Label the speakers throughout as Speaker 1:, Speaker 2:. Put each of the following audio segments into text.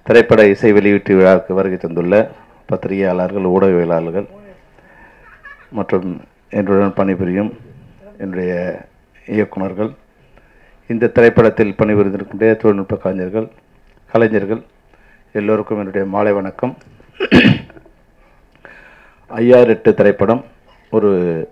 Speaker 1: திரைப்பட இசை வெளியீட்டு விழாவுக்கு வருகை தந்துள்ள பத்திரிகையாளர்கள் ஊடகவியலாளர்கள் மற்றும் என்னுடன் பணிபுரியும் என்னுடைய இயக்குனர்கள் இந்த திரைப்படத்தில் பணிபுரிந்திருக்கின்ற தொழில்நுட்ப கலைஞர்கள் கலைஞர்கள் எல்லோருக்கும் என்னுடைய மாலை வணக்கம் ஐயாறு எட்டு திரைப்படம் ஒரு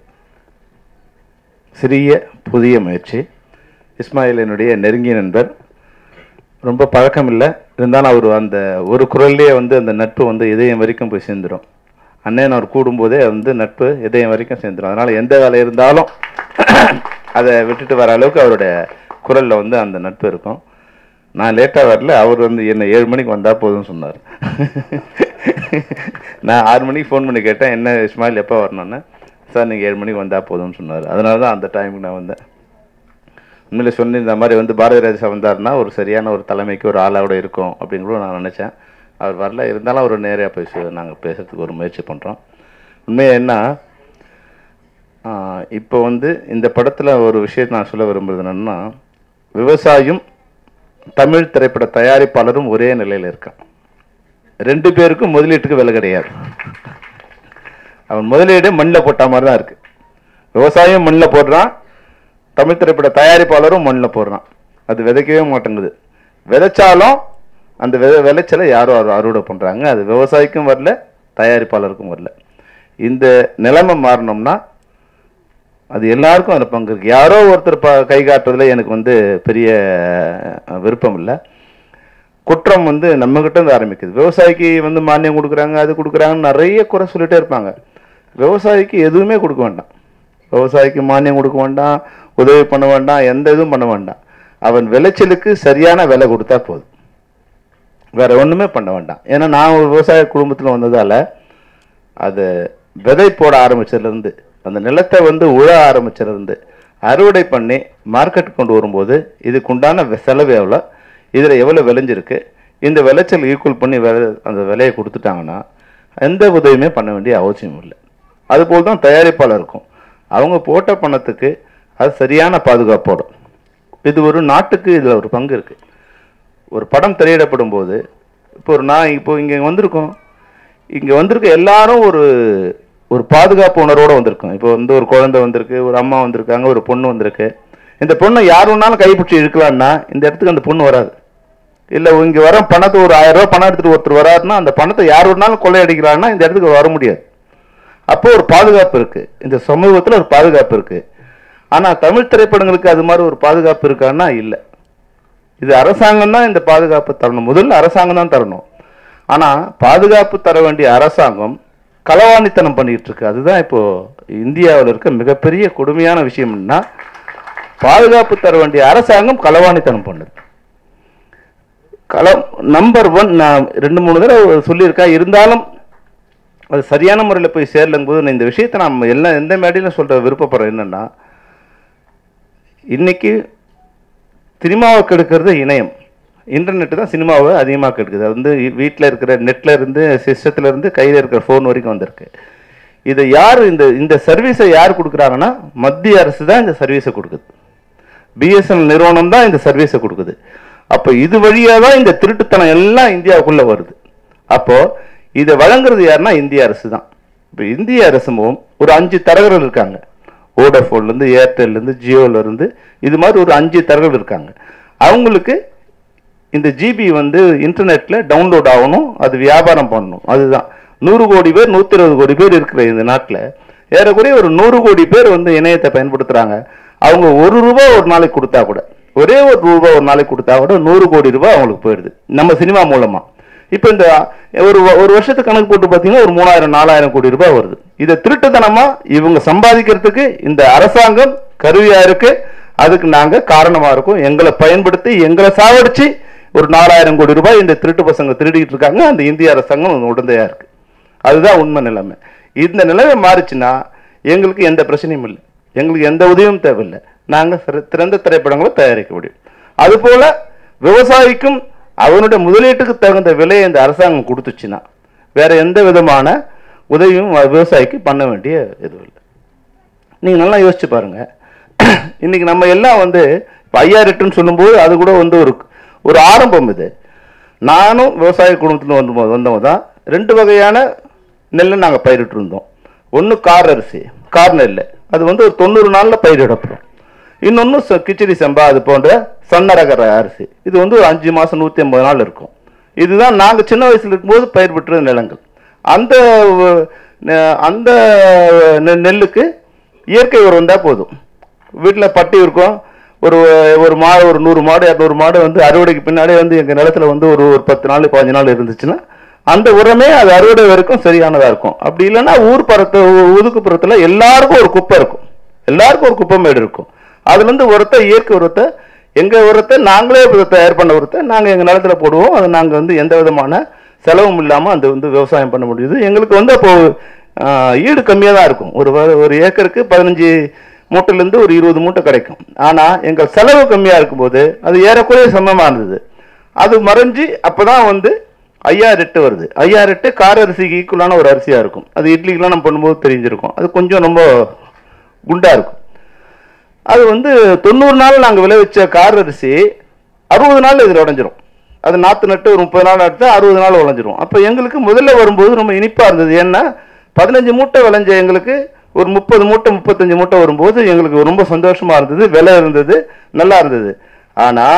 Speaker 1: சிறிய புதிய முயற்சி இஸ்மாயில் என்னுடைய நெருங்கிய நண்பர் ரொம்ப பழக்கம் இல்லை இருந்தாலும் அவர் அந்த ஒரு குரல்லையே வந்து அந்த நட்பு வந்து இதயம் வரைக்கும் போய் சேர்ந்துடும் அண்ணன் அவர் கூடும்போதே வந்து நட்பு இதயம் வரைக்கும் சேர்ந்துடும் அதனால் எந்த வேலை இருந்தாலும் அதை விட்டுட்டு வர அளவுக்கு அவருடைய குரலில் வந்து அந்த நட்பு இருக்கும் நான் லேட்டாக வரல அவர் வந்து என்ன ஏழு மணிக்கு வந்தால் போதும்னு சொன்னார் நான் ஆறு மணிக்கு ஃபோன் பண்ணி கேட்டேன் என்ன இஸ்மாயில் எப்போ வரணும்னு சார் நீங்கள் ஏழு மணிக்கு வந்தால் போதும்னு சொன்னார் அதனால தான் அந்த டைமுக்கு நான் வந்தேன் உண்மையில சொன்ன இந்த மாதிரி வந்து பாரதி ராஜா வந்தாருன்னா ஒரு சரியான ஒரு தலைமைக்கு ஒரு ஆளோட இருக்கும் அப்படின்னு கூட நான் நினச்சேன் அவர் வரல இருந்தாலும் அவர் நேராக பேச நாங்கள் பேசுறதுக்கு ஒரு முயற்சி பண்ணுறோம் உண்மையாக என்ன இப்போ வந்து இந்த படத்தில் ஒரு விஷயத்தை நான் சொல்ல விரும்புறது என்னன்னா விவசாயம் தமிழ் திரைப்பட தயாரிப்பாளரும் ஒரே நிலையில் இருக்கான் ரெண்டு பேருக்கும் முதலீட்டுக்கு விலை கிடையாது அவன் முதலீடு மண்ணில் போட்ட மாதிரி தான் இருக்கு விவசாயம் மண்ணில் போடுறான் தமிழ் திரைப்பட தயாரிப்பாளரும் மண்ணில் போடுறான் அது விதைக்கவே மாட்டேங்குது விதைச்சாலும் அந்த வித விளைச்சலை யாரும் அறு- அறுவடை பண்ணுறாங்க அது விவசாயிக்கும் வரல தயாரிப்பாளருக்கும் வரல இந்த நிலைமை மாறணும்னா அது எல்லாருக்கும் அதில் பங்கு இருக்கு யாரோ ஒருத்தர் ப கை காட்டுறதுல எனக்கு வந்து பெரிய அஹ், விருப்பம் இல்லை குற்றம் வந்து நம்ம கிட்ட இருந்து ஆரம்பிக்குது விவசாயிக்கு வந்து மானியம் கொடுக்குறாங்க அது கொடுக்குறாங்கன்னு நிறைய குறை சொல்லிட்டே இருப்பாங்க விவசாயிக்கு எதுவுமே கொடுக்க வேண்டாம் விவசாயிக்கு மானியம் கொடுக்க வேண்டாம் உதவி பண்ண வேண்டாம் எந்த இதுவும் பண்ண வேண்டாம் அவன் விளைச்சலுக்கு சரியான விலை கொடுத்தா போதும் வேற ஒண்ணுமே பண்ண வேண்டாம் ஏன்னா நான் ஒரு விவசாய குடும்பத்தில் வந்ததால அது விதை போட ஆரம்பிச்சதுலேருந்து அந்த நிலத்தை வந்து உழ ஆரம்பிச்சதுலேருந்து அறுவடை பண்ணி மார்க்கெட் கொண்டு வரும்போது இதுக்கு உண்டான வெ- செலவு எவ்வளோ இதில் எவ்வளோ விளைஞ்சிருக்கு இந்த விளைச்சல் ஈக்குவல் பண்ணி விலை அந்த விலையை கொடுத்துட்டாங்கன்னா எந்த உதவியுமே பண்ண வேண்டிய அவசியம் இல்லை அதுபோல் தான் தயாரிப்பாளருக்கும் அவங்க போட்ட பணத்துக்கு அது சரியான பாதுகாப்போட இது ஒரு நாட்டுக்கு இதில் ஒரு பங்கு இருக்குது ஒரு படம் திரையிடப்படும் போது இப்போ ஒரு நான் இப்போ இங்கே வந்திருக்கோம் இங்கே வந்திருக்க எல்லாரும் ஒரு ஒரு பாதுகாப்பு உணர்வோட வந்திருக்கோம் இப்போ வந்து ஒரு குழந்தை வந்திருக்கு ஒரு அம்மா வந்திருக்காங்க ஒரு பொண்ணு வந்திருக்கு இந்த பொண்ணை யார் வேணாலும் கைப்பிடிச்சி இழுக்கலாம்னா இந்த இடத்துக்கு அந்த பொண்ணு வராது இல்லை இங்கே வர பணத்தை ஒரு ஆயிரம் ரூபாய் பணம் எடுத்துட்டு ஒருத்தர் வராருன்னா அந்த பணத்தை யார் வேணாலும் கொள்ளையடிக்கிறான்னா இந்த இடத்துக்கு வர முடியாது அப்போ ஒரு பாதுகாப்பு இருக்கு இந்த சமூகத்தில் ஒரு பாதுகாப்பு இருக்கு ஆனா தமிழ் திரைப்படங்களுக்கு அது மாதிரி ஒரு பாதுகாப்பு இருக்கான்னா இல்லை இது அரசாங்கம் தான் இந்த பாதுகாப்பு தரணும் முதல்ல அரசாங்கம் தான் தரணும் ஆனா பாதுகாப்பு தர வேண்டிய அரசாங்கம் களவாணித்தனம் பண்ணிட்டு இருக்கு அதுதான் இப்போ இந்தியாவில் இருக்க மிகப்பெரிய கொடுமையான விஷயம் என்னன்னா பாதுகாப்பு தர வேண்டிய அரசாங்கம் களவாணித்தனம் பண்ணுது களம் நம்பர் ஒன் நான் ரெண்டு மூணு தடவை சொல்லியிருக்கேன் இருந்தாலும் அது சரியான முறையில் போய் சேரலங்கும் போது நான் இந்த விஷயத்தை நான் எல்லாம் எந்த மேடையிலும் சொல்ற விருப்பப்படுறேன் என்னன்னா இன்னைக்கு சினிமாவை கெடுக்கிறது இணையம் இன்டர்நெட் தான் சினிமாவை அதிகமாக கெடுக்குது அது வந்து வீட்டில் இருக்கிற நெட்டில் இருந்து சிஸ்டத்தில் இருந்து கையில் இருக்கிற ஃபோன் வரைக்கும் வந்திருக்கு இதை யார் இந்த இந்த சர்வீஸை யார் கொடுக்குறாங்கன்னா மத்திய அரசு தான் இந்த சர்வீஸை கொடுக்குது பிஎஸ்என்எல் நிறுவனம் தான் இந்த சர்வீஸை கொடுக்குது அப்போ இது வழியாக தான் இந்த திருட்டுத்தனம் எல்லாம் இந்தியாவுக்குள்ள வருது அப்போ இதை வழங்குறது யாருன்னா இந்திய அரசு தான் இப்போ இந்திய அரசும் ஒரு அஞ்சு தரகர்கள் இருக்காங்க வோடஃபோன்லேருந்து ஏர்டெல்லேருந்து ஜியோலேருந்து இது மாதிரி ஒரு அஞ்சு தரகர்கள் இருக்காங்க அவங்களுக்கு இந்த ஜிபி வந்து இன்டர்நெட்டில் டவுன்லோட் ஆகணும் அது வியாபாரம் பண்ணணும் அதுதான் நூறு கோடி பேர் நூற்றி இருபது கோடி பேர் இருக்கிற இந்த நாட்டில் ஏறக்குறைய ஒரு நூறு கோடி பேர் வந்து இணையத்தை பயன்படுத்துகிறாங்க அவங்க ஒரு ரூபாய் ஒரு நாளைக்கு கொடுத்தா கூட ஒரே ஒரு ரூபாய் ஒரு நாளைக்கு கொடுத்தா கூட நூறு கோடி ரூபாய் அவங்களுக்கு போயிடுது நம்ம சினிமா மூலமா இப்போ இந்த ஒரு வ- ஒரு வருஷத்துக்கு கணக்கு போட்டு பார்த்தீங்கன்னா ஒரு மூணாயிரம் நாலாயிரம் கோடி ரூபாய் வருது இதை திருட்டுத்தனமா இவங்க சம்பாதிக்கிறதுக்கு இந்த அரசாங்கம் கருவியா இருக்கு அதுக்கு நாங்க காரணமா இருக்கோம் எங்களை பயன்படுத்தி எங்களை சாவடிச்சு ஒரு நாலாயிரம் கோடி ரூபாய் இந்த திருட்டு பசங்க திருடிட்டு இருக்காங்க அந்த இந்திய அரசாங்கம் உடந்தையா இருக்கு அதுதான் உண்மை நிலைமை இந்த நிலைமை மாறுச்சுன்னா எங்களுக்கு எந்த பிரச்சனையும் இல்லை எங்களுக்கு எந்த உதவியும் தேவையில்லை நாங்கள் சிற- சிறந்த திரைப்படங்களை தயாரிக்க முடியும் அதுபோல விவசாயிக்கும் அவனுடைய முதலீட்டுக்கு தகுந்த விலையை இந்த அரசாங்கம் கொடுத்துச்சுன்னா வேற எந்த விதமான உதவியும் வ- விவசாயிக்கு பண்ண வேண்டிய எதுவும் இல்லை நீங்க நல்லா யோசிச்சு பாருங்க இன்னைக்கு நம்ம எல்லாம் வந்து இப்போ ஐயா ரிட்டுன்னு சொல்லும்போது அது கூட வந்து ஒரு ஒரு ஆரம்பம் இது நானும் விவசாய குடும்பத்தில் வந்து வந்தவங்க தான் ரெண்டு வகையான நெல்லை நாங்கள் பயிரிட்டு இருந்தோம் ஒன்று கார் அரிசி கார் நெல் அது வந்து ஒரு தொண்ணூறு நாளில் பயிரிடப்படும் இன்னொன்று ச- கிச்சடி செம்பா அது போன்ற சன்னரகர அரிசி இது வந்து ஒரு அஞ்சு மாதம் நூற்றி ஐம்பது நாள் இருக்கும் இதுதான் நாங்கள் சின்ன வயசில் இருக்கும்போது பயிர் பெற்ற நிலங்கள் அந்த அஹ், நெ- அந்த நெ- நெல்லுக்கு இயற்கை உரம் தான் போதும் வீட்டில் பட்டி இருக்கும் ஒரு ஒரு மாடு ஒரு நூறு மாடு இரநூறு மாடு வந்து அறுவடைக்கு பின்னாடி வந்து எங்கள் நிலத்துல வந்து ஒரு ஒரு பத்து நாள் பதினஞ்சு நாள் இருந்துச்சுன்னா அந்த உரமே அது அறுவடை வரைக்கும் சரியானதாக இருக்கும் அப்படி இல்லைன்னா ஊர் பரத்து ஒதுக்குப்புறத்தில் எல்லாருக்கும் ஒரு குப்பை இருக்கும் எல்லாருக்கும் ஒரு குப்பை மேடு இருக்கும் அதுல இருந்து உரத்தை இயற்கை உரத்தை எங்க உரத்தை நாங்களே இப்ப தயார் பண்ண உரத்தை நாங்க எங்க நிலத்துல போடுவோம் அது நாங்க வந்து எந்த விதமான செலவும் இல்லாம அந்த வந்து விவசாயம் பண்ண முடியுது எங்களுக்கு வந்து அப்போ ஆஹ், ஈடு கம்மியா தான் இருக்கும் ஒரு வ- ஒரு ஏக்கருக்கு பதினஞ்சு மூட்டையில இருந்து ஒரு இருபது மூட்டை கிடைக்கும் ஆனா எங்கள் செலவு கம்மியா இருக்கும்போது அது ஏறக்குறைய சமமா இருந்தது அது மறைஞ்சு அப்பதான் வந்து ஐயாயிரம் எட்டு வருது ஐயாயிரம் எட்டு கார அரிசிக்கு ஈக்குவலான ஒரு அரிசியா இருக்கும் அது இட்லிக்கெல்லாம் நம்ம பண்ணும்போது தெரிஞ்சிருக்கும் அது கொஞ்சம் ரொம்ப குண்டா இருக்கும் அது வந்து தொண்ணூறு நாள் நாங்கள் விளைவிச்ச கார் அரிசி அறுபது நாள் இதில் உடஞ்சிரும் அது நாற்று நட்டு ஒரு முப்பது நாள் எடுத்து அறுபது நாள் உடஞ்சிரும் அப்போ எங்களுக்கு முதல்ல வரும்போது ரொம்ப இனிப்பாக இருந்தது ஏன்னா பதினஞ்சு மூட்டை விளைஞ்ச எங்களுக்கு ஒரு முப்பது மூட்டை முப்பத்தஞ்சு மூட்டை வரும்போது எங்களுக்கு ரொம்ப சந்தோஷமா இருந்தது விலை இருந்தது நல்லா இருந்தது ஆனால்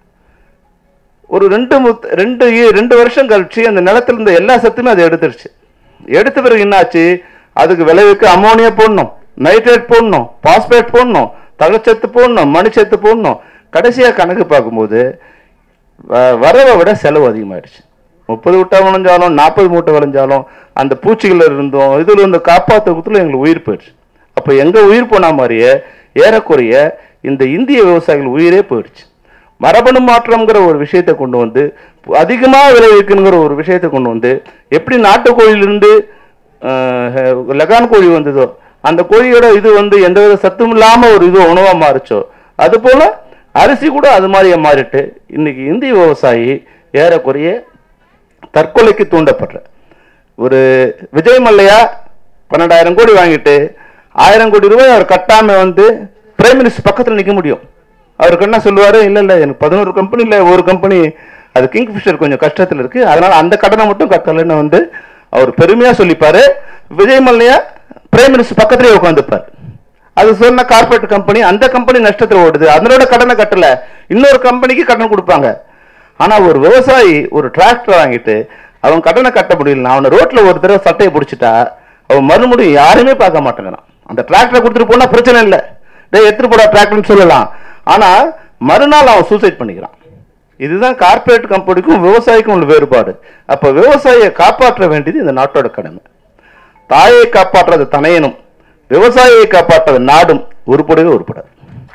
Speaker 1: ஒரு ரெண்டு முத்- ரெண்டு இ- ரெண்டு வருஷம் கழிச்சு அந்த நிலத்துல இருந்த எல்லா சத்துமே அதை எடுத்துருச்சு எடுத்த பிறகு என்னாச்சு அதுக்கு விளைவுக்கு அமோனியா போடணும் நைட்ரேட் போடணும் பாஸ்பேட் போடணும் தகச்சத்து போடணும் மணிச்சத்து போடணும் கடைசியா கணக்கு பார்க்கும்போது வ- வரவை விட செலவு அதிகமாயிடுச்சு முப்பது மூட்டை விளைஞ்சாலும் நாற்பது மூட்டை விளைஞ்சாலும் அந்த பூச்சிகள் இருந்தோம் இதுல இருந்து காப்பாற்றுறதுல எங்களுக்கு உயிர் போயிடுச்சு அப்போ எங்க உயிர் போன மாதிரியே ஏறக்குறைய இந்த இந்திய விவசாயிகள் உயிரே போயிடுச்சு மரபணு மாற்றம்ங்கிற ஒரு விஷயத்தை கொண்டு வந்து அதிகமாக விளைவிக்கணுங்கிற ஒரு விஷயத்தை கொண்டு வந்து எப்படி நாட்டுக்கோழியிலிருந்து ஆஹ், லகான் கோழி வந்ததோ அந்த கோழியோட இது வந்து எந்தவித சத்தும் இல்லாம ஒரு இது உணவா மாறுச்சோ அது போல அரிசி கூட அது மாதிரியே மாறிட்டு இன்னைக்கு இந்திய விவசாயி ஏறக்குறைய தற்கொலைக்கு தூண்டப்படுற ஒரு விஜய் மல்லையா பன்னெண்டாயிரம் கோடி வாங்கிட்டு ஆயிரம் கோடி ரூபாய் அவர் கட்டாம வந்து பிரைம் மினிஸ்டர் பக்கத்துல நிக்க முடியும் அவருக்கு என்ன சொல்லுவாரு இல்ல இல்ல எனக்கு பதினோரு கம்பெனில ஒரு கம்பெனி அது கிங்ஃபிஷர் கொஞ்சம் கஷ்டத்துல இருக்கு அதனால அந்த கடனை மட்டும் கட்டலன்னு வந்து அவர் பெருமையா சொல்லிப்பாரு விஜய் மல்லையா பிரைம் மினிஸ்டர் பக்கத்துலயே உட்காந்துப்பார் அது சொன்ன கார்பரேட் கம்பெனி அந்த கம்பெனி நஷ்டத்துல ஓடுது அதனோட கடனை கட்டல இன்னொரு கம்பெனிக்கு கடன் கொடுப்பாங்க ஆனா ஒரு விவசாயி ஒரு டிராக்டர் வாங்கிட்டு அவன் கடனை கட்ட முடியல அவனை ரோட்ல ஒரு தடவை சட்டையை பிடிச்சிட்டா அவன் மறுபடியும் யாருமே பார்க்க மாட்டேங்கிறான் அந்த டிராக்டரை கொடுத்துட்டு போனா பிரச்சனை இல்லை டேய் எடுத்துட்டு போடா டிராக்டர்னு சொல்லலாம் ஆனா மறுநாள் அவன் சூசைட் பண்ணிக்கிறான் இதுதான் கார்ப்பரேட் கம்பெனிக்கும் விவசாயிக்கும் உள்ள வேறுபாடு அப்ப விவசாயியை காப்பாற்ற வேண்டியது இந்த நாட்டோட கடமை தாயை காப்பாற்றது தனையனும் விவசாயியை காப்பாற்றது நாடும் உருப்படவே உருப்படாது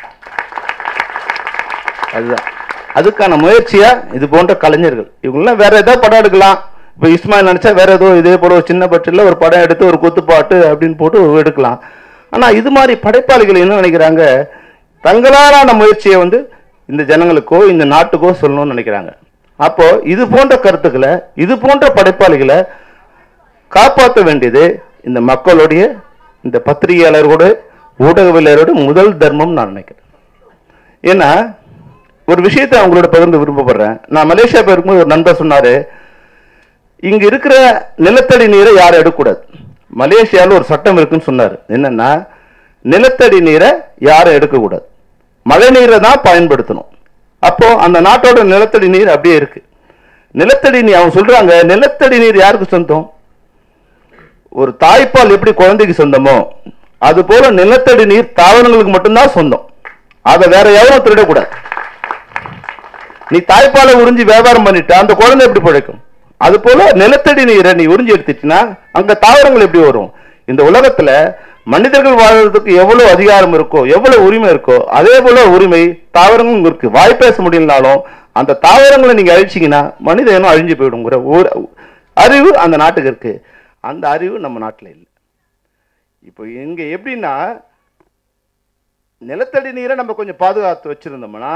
Speaker 1: அதுதான் அதுக்கான முயற்சியா இது போன்ற கலைஞர்கள் இவங்கெல்லாம் வேற ஏதோ படம் எடுக்கலாம் இப்போ இஸ்மாயில் நினைச்சா வேற ஏதோ இதே போல ஒரு சின்ன பட்ஜெட்ல ஒரு படம் எடுத்து ஒரு குத்துப்பாட்டு அப்படின்னு போட்டு எடுக்கலாம் ஆனா இது மாதிரி படைப்பாளிகள் என்ன நினைக்கிறாங்க தங்களாலான முயற்சியை வந்து இந்த ஜனங்களுக்கோ இந்த நாட்டுக்கோ சொல்லணும்னு நினைக்கிறாங்க அப்போ இது போன்ற கருத்துக்களை இது போன்ற படைப்பாளிகளை காப்பாற்ற வேண்டியது இந்த மக்களுடைய இந்த பத்திரிகையாளரோட ஊடகவியலரோட முதல் தர்மம் நான் நினைக்கிறேன் ஏன்னா ஒரு விஷயத்தை அவங்களோட பகிர்ந்து விருப்பப்படுறேன் நான் மலேசியா போயிருக்கும்போது ஒரு நண்பர் சொன்னாரு இங்க இருக்கிற நிலத்தடி நீரை யாரும் எடுக்கக்கூடாது மலேசியால ஒரு சட்டம் இருக்குன்னு சொன்னாரு என்னன்னா நிலத்தடி நீரை யாரும் எடுக்கக்கூடாது மழை நீரை தான் பயன்படுத்தணும் அப்போ அந்த நாட்டோட நிலத்தடி நீர் அப்படியே இருக்கு நிலத்தடி நீர் அவங்க சொல்றாங்க நிலத்தடி நீர் யாருக்கு சொந்தம் ஒரு தாய்ப்பால் எப்படி குழந்தைக்கு சொந்தமோ அது போல நிலத்தடி நீர் தாவரங்களுக்கு மட்டும்தான் சொந்தம் அதை வேற எவரும் திருடக்கூடாது நீ தாய்ப்பாலை உறிஞ்சி வியாபாரம் பண்ணிட்டு அந்த குழந்தை எப்படி பிழைக்கும் அது போல நிலத்தடி நீரை நீ உறிஞ்சி எடுத்துட்டினா அங்க தாவரங்கள் எப்படி வரும் இந்த உலகத்துல மனிதர்கள் வாழ்றதுக்கு எவ்வளவு அதிகாரம் இருக்கோ எவ்வளவு உரிமை இருக்கோ அதே போல உரிமை தாவரங்களும் இருக்கு வாய் பேச முடியலனாலும் அந்த தாவரங்களை நீங்க அழிச்சீங்கன்னா மனித இனம் அழிஞ்சு போயிடுங்கிற ஒரு அறிவு அந்த நாட்டுக்கு இருக்கு அந்த அறிவு நம்ம நாட்டுல இல்லை இப்போ இங்க எப்படின்னா நிலத்தடி நீரை நம்ம கொஞ்சம் பாதுகாத்து வச்சிருந்தோம்னா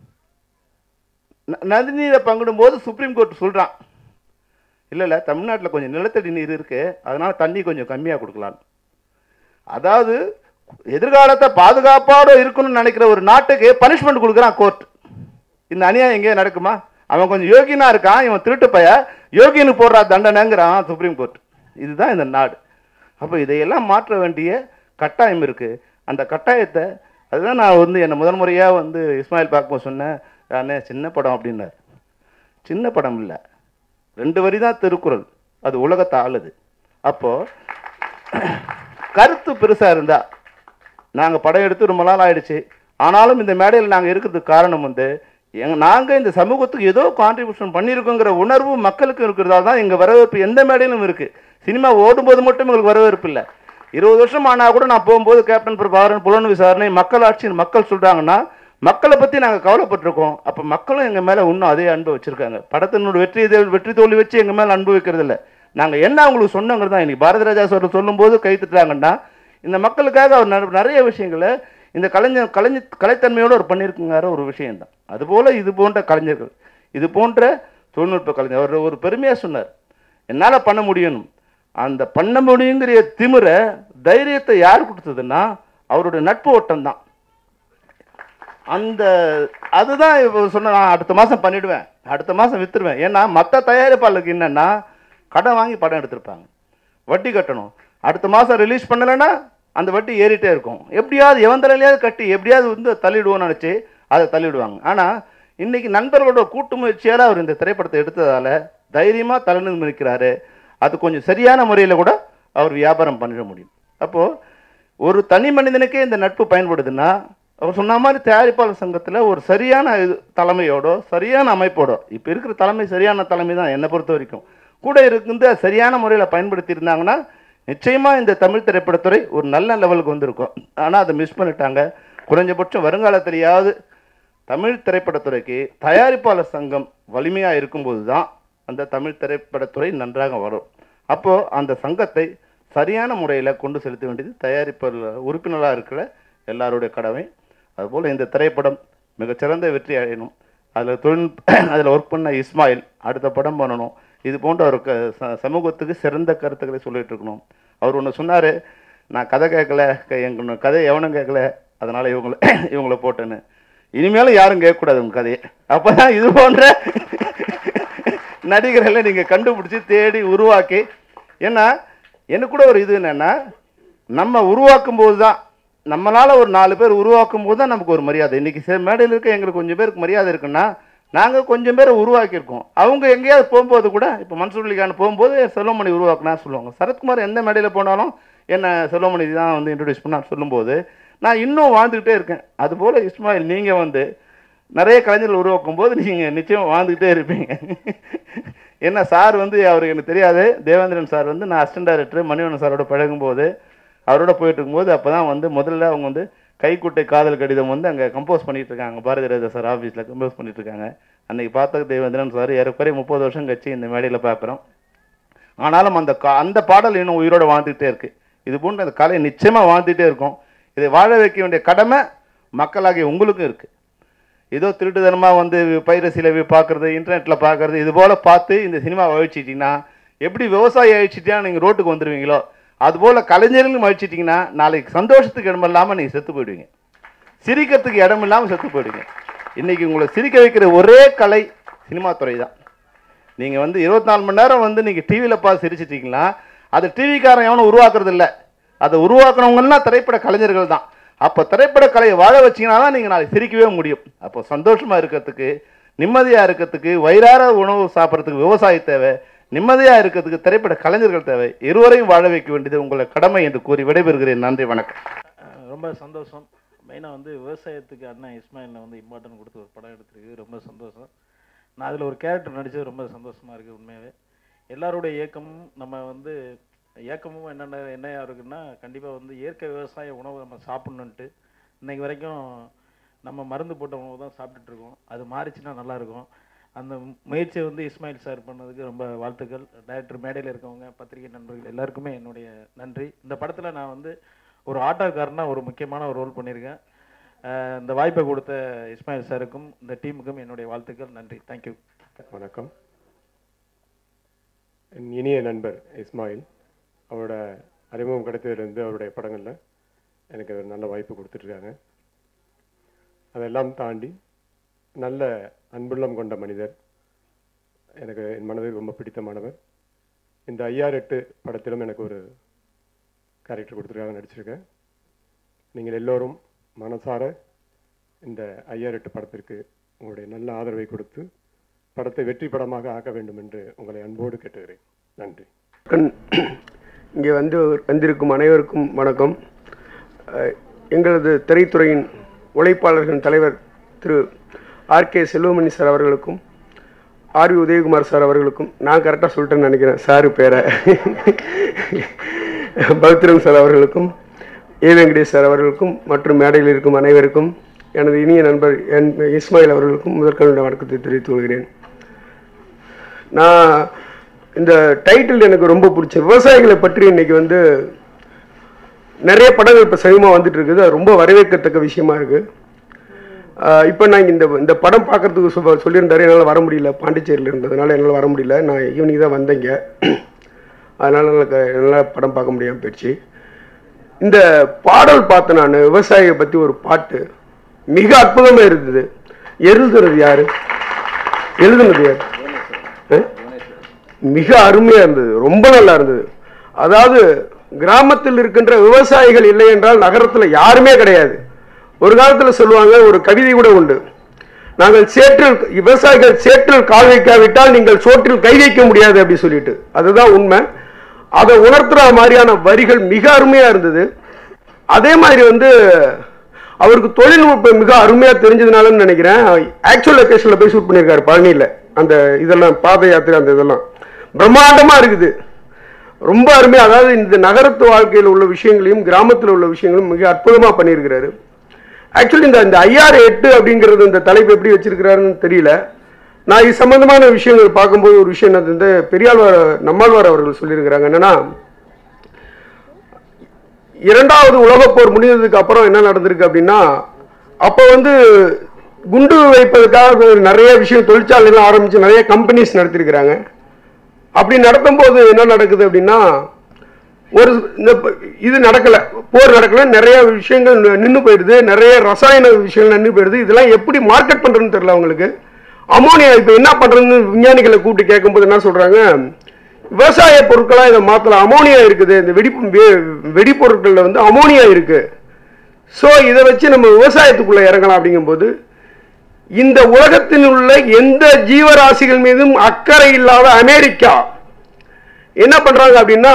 Speaker 1: ந- நதிநீரை பங்கிடும்போது சுப்ரீம் கோர்ட் சொல்றான் இல்ல இல்ல தமிழ்நாட்டுல கொஞ்சம் நிலத்தடி நீர் இருக்கு அதனால தண்ணி கொஞ்சம் கம்மியா கொடுக்கலாம் அதாவது எதிர்காலத்தை பாதுகாப்போட இருக்கணும்னு நினைக்கிற ஒரு நாட்டுக்கு பனிஷ்மெண்ட் கொடுக்குறான் கோர்ட் இந்த அநியாயம் எங்கேயும் நடக்குமா அவன் கொஞ்சம் யோகினா இருக்கான் இவன் திருட்டு பைய யோகினுக்கு போடுறா தண்டனைங்கிறான் சுப்ரீம் கோர்ட் இதுதான் இந்த நாடு அப்போ இதையெல்லாம் மாற்ற வேண்டிய கட்டாயம் இருக்குது அந்த கட்டாயத்தை அதுதான் நான் வந்து என்னை முதல் முறையாக வந்து இஸ்மாயில் பார்க்கும்போது சொன்னேன் அண்ணே சின்ன படம் அப்படின்னார் சின்ன படம் இல்லை ரெண்டு வரி தான் திருக்குறள் அது உலகத்தை ஆளுது அப்போது கருத்து பெருசாக இருந்தா நாங்கள் படம் எடுத்து ரொம்ப நாள் ஆயிடுச்சு ஆனாலும் இந்த மேடையில் நாங்கள் இருக்கிறதுக்கு காரணம் வந்து எங்க நாங்கள் இந்த சமூகத்துக்கு ஏதோ கான்ட்ரிபியூஷன் பண்ணியிருக்கோங்கிற உணர்வு மக்களுக்கு இருக்கிறதால தான் எங்கள் வரவேற்பு எந்த மேடையிலும் இருக்குது சினிமா ஓடும்போது மட்டும் எங்களுக்கு வரவேற்பு இல்லை இருபது வருஷம் ஆனால் கூட நான் போகும்போது கேப்டன் பிரபாகரன் புலன் விசாரணை மக்கள் ஆட்சின்னு மக்கள் சொல்கிறாங்கன்னா மக்களை பற்றி நாங்கள் கவலைப்பட்டிருக்கோம் அப்போ மக்களும் எங்கள் மேலே இன்னும் அதே அன்பு வச்சுருக்காங்க படத்தினோட வெற்றி இது- வெற்றி தோல்வி வச்சு எங்கள் மேலே அன்பு வைக்கிறது இல்லை நாங்கள் என்ன அவங்களுக்கு சொன்னோங்கிறது தான் இன்னைக்கு பாரதி ராஜா சார் சொல்லும்போது கை தட்டுறாங்கன்னா இந்த மக்களுக்காக அவர் நிற- நிறைய விஷயங்களை இந்த கலைஞர் கலைஞர் கலைத்தன்மையோடு அவர் பண்ணியிருக்குங்கிற ஒரு விஷயம்தான் அதுபோல் இது போன்ற கலைஞர்கள் இது போன்ற தொழில்நுட்ப கலைஞர் அவர் ஒரு பெருமையாக சொன்னார் என்னால் பண்ண முடியும் அந்த பண்ண முடியுங்கிற திமிரை தைரியத்தை யார் கொடுத்ததுன்னா அவருடைய நட்பு ஓட்டம் தான் அந்த அதுதான் இப்போ சொன்ன நான் அடுத்த மாதம் பண்ணிடுவேன் அடுத்த மாதம் விற்றுருவேன் ஏன்னா மற்ற தயாரிப்பாளருக்கு என்னென்னா கடன் வாங்கி படம் எடுத்திருப்பாங்க வட்டி கட்டணும் அடுத்த மாதம் ரிலீஸ் பண்ணலைன்னா அந்த வட்டி ஏறிட்டே இருக்கும் எப்படியாவது எவன் தலையிலையாவது கட்டி எப்படியாவது வந்து தள்ளிடுவோம்னு நினச்சி அதை தள்ளிடுவாங்க ஆனால் இன்னைக்கு நண்பர்களோட கூட்டு முயற்சியால் அவர் இந்த திரைப்படத்தை எடுத்ததால் தைரியமாக தலைநிமிர்ந்து நிற்கிறாரு அது கொஞ்சம் சரியான முறையில் கூட அவர் வியாபாரம் பண்ணிட முடியும் அப்போது ஒரு தனி மனிதனுக்கே இந்த நட்பு பயன்படுதுன்னா அவர் சொன்ன மாதிரி தயாரிப்பாளர் சங்கத்தில் ஒரு சரியான இது தலைமையோட சரியான அமைப்போட இப்போ இருக்கிற தலைமை சரியான தலைமை தான் என்னை பொறுத்த வரைக்கும் கூட இருந்து அது சரியான முறையில் பயன்படுத்தி இருந்தாங்கன்னா நிச்சயமாக இந்த தமிழ் திரைப்படத்துறை ஒரு நல்ல லெவலுக்கு வந்திருக்கும் ஆனால் அதை மிஸ் பண்ணிட்டாங்க குறைஞ்சபட்சம் வருங்காலத்திலேயாவது தமிழ் திரைப்படத்துறைக்கு தயாரிப்பாளர் சங்கம் வலிமையாக இருக்கும்போது தான் அந்த தமிழ் திரைப்படத்துறை நன்றாக வரும் அப்போது அந்த சங்கத்தை சரியான முறையில் கொண்டு செலுத்த வேண்டியது தயாரிப்பாளர் உறுப்பினராக இருக்கிற எல்லாருடைய கடமை அதுபோல் இந்த திரைப்படம் மிகச்சிறந்த வெற்றி அடையணும் அதில் தொழில் அதில் ஒர்க் பண்ண இஸ்மாயில் அடுத்த படம் பண்ணணும் இது போன்ற ஒரு க ச- சமூகத்துக்கு சிறந்த கருத்துக்களை சொல்லிட்டு இருக்கணும் அவர் ஒன்று சொன்னார் நான் கதை கேட்கல க- எங்க கதை எவனும் கேட்கல அதனால் இவங்கள இவங்கள போட்டேன்னு இனிமேலும் யாரும் கேட்கக்கூடாது உங்கள் கதையை அப்போ தான் இது போன்ற நடிகர்களை நீங்கள் கண்டுபிடிச்சி தேடி உருவாக்கி ஏன்னா எனக்கு கூட ஒரு இது என்னென்னா நம்ம உருவாக்கும் போது தான் நம்மளால் ஒரு நாலு பேர் உருவாக்கும் போது தான் நமக்கு ஒரு மரியாதை இன்றைக்கி சில மேடையில் இருக்க எங்களுக்கு கொஞ்சம் பேருக்கு மரியாதை இருக்குன்னா நாங்கள் கொஞ்சம் பேரை உருவாக்கியிருக்கோம் அவங்க எங்கேயாவது போகும்போது கூட இப்போ மன்சூர்லிகான் போகும்போது செல்வமணி உருவாக்குனா சொல்லுவாங்க சரத்குமார் எந்த மேடையில் போனாலும் என்ன செல்வமணி தான் வந்து இன்ட்ரடியூஸ் பண்ணார் சொல்லும்போது நான் இன்னும் வாழ்ந்துக்கிட்டே இருக்கேன் அதுபோல் இஸ்மாயில் நீங்கள் வந்து நிறைய கலைஞர்கள் உருவாக்கும் போது நீங்கள் நிச்சயம் வாழ்ந்துக்கிட்டே இருப்பீங்க என்ன சார் வந்து அவருக்கு எனக்கு தெரியாது தேவேந்திரன் சார் வந்து நான் அசிஸ்டன்ட் டைரக்டர் மணிவண்ணன் சாரோட பழகும்போது அவரோட போயிட்டு இருக்கும்போது அப்போ தான் வந்து முதல்ல அவங்க வந்து கைக்குட்டை காதல் கடிதம் வந்து அங்கே கம்போஸ் பண்ணிட்டு இருக்காங்க பாரதி ராஜா சார் ஆஃபீஸில் கம்போஸ் பண்ணிட்டு இருக்காங்க அன்னைக்கு பார்த்த தேவேந்திரன் சார் ஏறக்குறைய முப்பது வருஷம் கழிச்சு இந்த மேடையில் பார்க்குறோம் ஆனாலும் அந்த கா அந்த பாடல் இன்னும் உயிரோட வாழ்ந்துகிட்டே இருக்கு இது போன்ற அந்த கலை நிச்சயமாக வாழ்ந்துகிட்டே இருக்கும் இதை வாழ வைக்க வேண்டிய கடமை மக்களாகிய உங்களுக்கும் இருக்கு ஏதோ திருட்டுத்தனமாக வந்து பைரசியில் பார்க்குறது இன்டர்நெட்டில் பார்க்குறது இது போல் பார்த்து இந்த சினிமாவை அழிச்சிட்டிங்கன்னா எப்படி விவசாயி அழிச்சிட்டா நீங்கள் ரோட்டுக்கு வந்துடுவீங்களோ அதுபோல் கலைஞர்களும் அழிச்சிட்டிங்கன்னா நாளைக்கு சந்தோஷத்துக்கு இடம் இல்லாமல் நீங்கள் செத்து போயிடுவீங்க சிரிக்கிறதுக்கு இடம் இல்லாமல் செத்து போயிடுவீங்க இன்றைக்கி உங்களை சிரிக்க வைக்கிற ஒரே கலை சினிமா துறை தான் நீங்கள் வந்து இருபத்தி நாலு மணி நேரம் வந்து நீங்கள் டிவியில் பார்த்து சிரிச்சிட்டிங்கன்னா அது டிவிக்காரன் எவனும் உருவாக்குறது இல்லை அதை உருவாக்குனவங்கலாம் திரைப்பட கலைஞர்கள் தான் அப்போ திரைப்பட கலையை வாழ வச்சீங்கன்னா தான் நீங்கள் நாளைக்கு சிரிக்கவே முடியும் அப்போ சந்தோஷமாக இருக்கிறதுக்கு நிம்மதியாக இருக்கிறதுக்கு வயிறார உணவு சாப்பிட்றதுக்கு விவசாயி தேவை நிம்மதியாக இருக்கிறதுக்கு திரைப்பட கலைஞர்கள் தேவை இருவரையும் வாழ வைக்க வேண்டியது உங்களை கடமை என்று கூறி விடைபெறுகிறேன் நன்றி வணக்கம்
Speaker 2: அஹ் ரொம்ப சந்தோஷம் மெயினாக வந்து விவசாயத்துக்கு அண்ணன் இஸ்மாயிலில் வந்து இம்பார்ட்டன்ட் கொடுத்து ஒரு படம் எடுத்திருக்கு ரொம்ப சந்தோஷம் நான் அதில் ஒரு கேரக்டர் நடிச்சது ரொம்ப சந்தோஷமாக இருக்குது உண்மையாகவே எல்லாருடைய இயக்கமும் நம்ம வந்து இயக்கமும் என்னென்ன என்னையா இருக்குன்னா கண்டிப்பாக வந்து இயற்கை விவசாய உணவு நம்ம சாப்பிட்ணுன்ட்டு இன்னைக்கு வரைக்கும் நம்ம மருந்து போட்ட உணவு தான் சாப்பிட்டுட்டு இருக்கோம் அது மாறிச்சுன்னா நல்லா இருக்கும் அந்த முயற்சியை வந்து இஸ்மாயில் சார் பண்ணதுக்கு ரொம்ப வாழ்த்துக்கள் டைரக்டர் மேடையில் இருக்கவங்க பத்திரிகை நண்பர்கள் எல்லாருக்குமே என்னுடைய நன்றி இந்த படத்தில் நான் வந்து ஒரு ஆட்டோக்காரனா ஒரு முக்கியமான ஒரு ரோல் பண்ணியிருக்கேன் அஹ் இந்த வாய்ப்பை கொடுத்த இஸ்மாயில் சாருக்கும் இந்த டீமுக்கும் என்னுடைய வாழ்த்துக்கள் நன்றி தேங்க்யூ
Speaker 3: வணக்கம் என் இனிய நண்பர் இஸ்மாயில் அவரோட அறிமுகம் கிடைத்ததுலேருந்து அவருடைய படங்களில் எனக்கு ஒரு நல்ல வாய்ப்பு கொடுத்துட்ருக்காங்க அதெல்லாம் தாண்டி நல்ல அன்புள்ளம் கொண்ட மனிதர் எனக்கு என் மனதில் ரொம்ப பிடித்தமானவர் இந்த ஐஆர் எட்டு படத்திலும் எனக்கு ஒரு கேரக்டர் கொடுத்துருக்காங்க நடிச்சிருக்கேன் நீங்கள் எல்லோரும் மனசார இந்த ஐஆர் எட்டு படத்திற்கு உங்களுடைய நல்ல ஆதரவை கொடுத்து படத்தை வெற்றி படமாக ஆக்க வேண்டும் என்று உங்களை அன்போடு கேட்டுகிறேன் நன்றி
Speaker 4: கண்- இங்கே வந்து வந்திருக்கும் அனைவருக்கும் வணக்கம் அஹ், எங்களது திரைத்துறையின் உழைப்பாளர்களின் தலைவர் Thiru R K Selvamani sir அவர்களுக்கும் ஆர் வி உதயகுமார் சார் அவர்களுக்கும் நான் கரெக்டாக சொல்லிட்டேன்னு நினைக்கிறேன் சாரு பேரை பௌத்திரம் சார் அவர்களுக்கும் ஏ வெங்கடேஷ் சார் அவர்களுக்கும் மற்றும் மேடையில் இருக்கும் அனைவருக்கும் எனது இனிய நண்பர் என் இஸ்மாயில் அவர்களுக்கும் முதற்கண்ட வணக்கத்தை தெரிவித்துக் கொள்கிறேன் நான் இந்த டைட்டில் எனக்கு ரொம்ப பிடிச்ச விவசாயிகளை பற்றி இன்னைக்கு வந்து நிறைய படங்கள் இப்போ சமீபமாக வந்துட்டு இருக்குது அது ரொம்ப வரவேற்கத்தக்க விஷயமா இருக்கு ஆஹ் இப்போ நான் இந்த இந்த படம் பார்க்கறதுக்கு சொ சொல்லியிருந்தாரு என்னால் வர முடியல பாண்டிச்சேரியில் இருந்ததுனால என்னால் வர முடியல நான் ஈவினிங் தான் வந்தேங்க அதனால எனக்கு என்னால் படம் பார்க்க முடியாமல் போயிடுச்சு இந்த பாடல் பார்த்தேன் நான் விவசாயியை பற்றி ஒரு பாட்டு மிக அற்புதமாக இருந்தது எழுதுறது யாரு எழுதுனது யாரு ஆ? மிக அருமையா இருந்தது ரொம்ப நல்லா இருந்தது அதாவது கிராமத்தில் இருக்கின்ற விவசாயிகள் இல்லை என்றால் நகரத்துல யாருமே கிடையாது ஒரு காலத்துல சொல்லுவாங்க ஒரு கவிதை கூட உண்டு நாங்கள் சேற்றில் விவசாயிகள் சேற்றில் கால் வைக்காவிட்டால் நீங்கள் சோற்றில் கை வைக்க முடியாது அப்படி சொல்லிட்டு அதுதான் உண்மை அதை உணர்த்துற மாதிரியான வரிகள் மிக அருமையா இருந்தது அதே மாதிரி வந்து அவருக்கு தொழில்நுட்பம் மிக அருமையா தெரிஞ்சதுனாலன்னு நினைக்கிறேன் ஆக்சுவல் லொகேஷன்ல போய் ஷூட் பண்ணியிருக்காரு பழனியில அந்த இதெல்லாம் பாத யாத்திரை அந்த இதெல்லாம் பிரம்மாண்டமா இருக்குது ரொம்ப அருமையா அதாவது இந்த நகரத்து வாழ்க்கையில் உள்ள விஷயங்களையும் கிராமத்தில் உள்ள விஷயங்களும் மிக அற்புதமா பண்ணியிருக்கிறாரு ஆக்சுவலி இந்த இந்த ஐஆர் எட்டு அப்படிங்கிறது இந்த தலைப்பு எப்படி வச்சிருக்கிறாருன்னு தெரியல நான் இது சம்பந்தமான விஷயங்கள் பார்க்கும்போது ஒரு விஷயம் என்னது இந்த பெரியாழ்வார் நம்மாழ்வார் அவர்கள் சொல்லியிருக்கிறாங்க என்னன்னா இரண்டாவது உலகப் போர் முடிந்ததுக்கு அப்புறம் என்ன நடந்திருக்கு அப்படின்னா அப்போ வந்து குண்டு வைப்பதற்காக நிறைய விஷயம் தொழிற்சாலைலாம் ஆரம்பிச்சு நிறைய கம்பெனிஸ் நடத்திருக்கிறாங்க அப்படி நடத்தும் போது என்ன நடக்குது அப்படின்னா ஒரு இந்த ப- இது நடக்கல போர் நடக்கல நிறைய விஷயங்கள் நின்று போயிடுது நிறைய ரசாயன விஷயங்கள் நின்று போயிடுது இதெல்லாம் எப்படி மார்க்கெட் பண்றதுன்னு தெரியல அவங்களுக்கு அமோனியா இப்போ என்ன பண்றதுன்னு விஞ்ஞானிகளை கூப்பிட்டு கேட்கும்போது என்ன சொல்றாங்க விவசாய பொருட்களா இதை மாத்தலாம் அமோனியா இருக்குது இந்த வெடி வெ- வெடிப்பொருட்கள்ல வந்து அமோனியா இருக்கு ஸோ இதை வச்சு நம்ம விவசாயத்துக்குள்ள இறங்கலாம் அப்படிங்கும்போது இந்த உலகத்தில் உள்ள எந்த ஜீவராசிகள் மீதும் அக்கறை இல்லாத அமெரிக்கா என்ன பண்றாங்க அப்படின்னா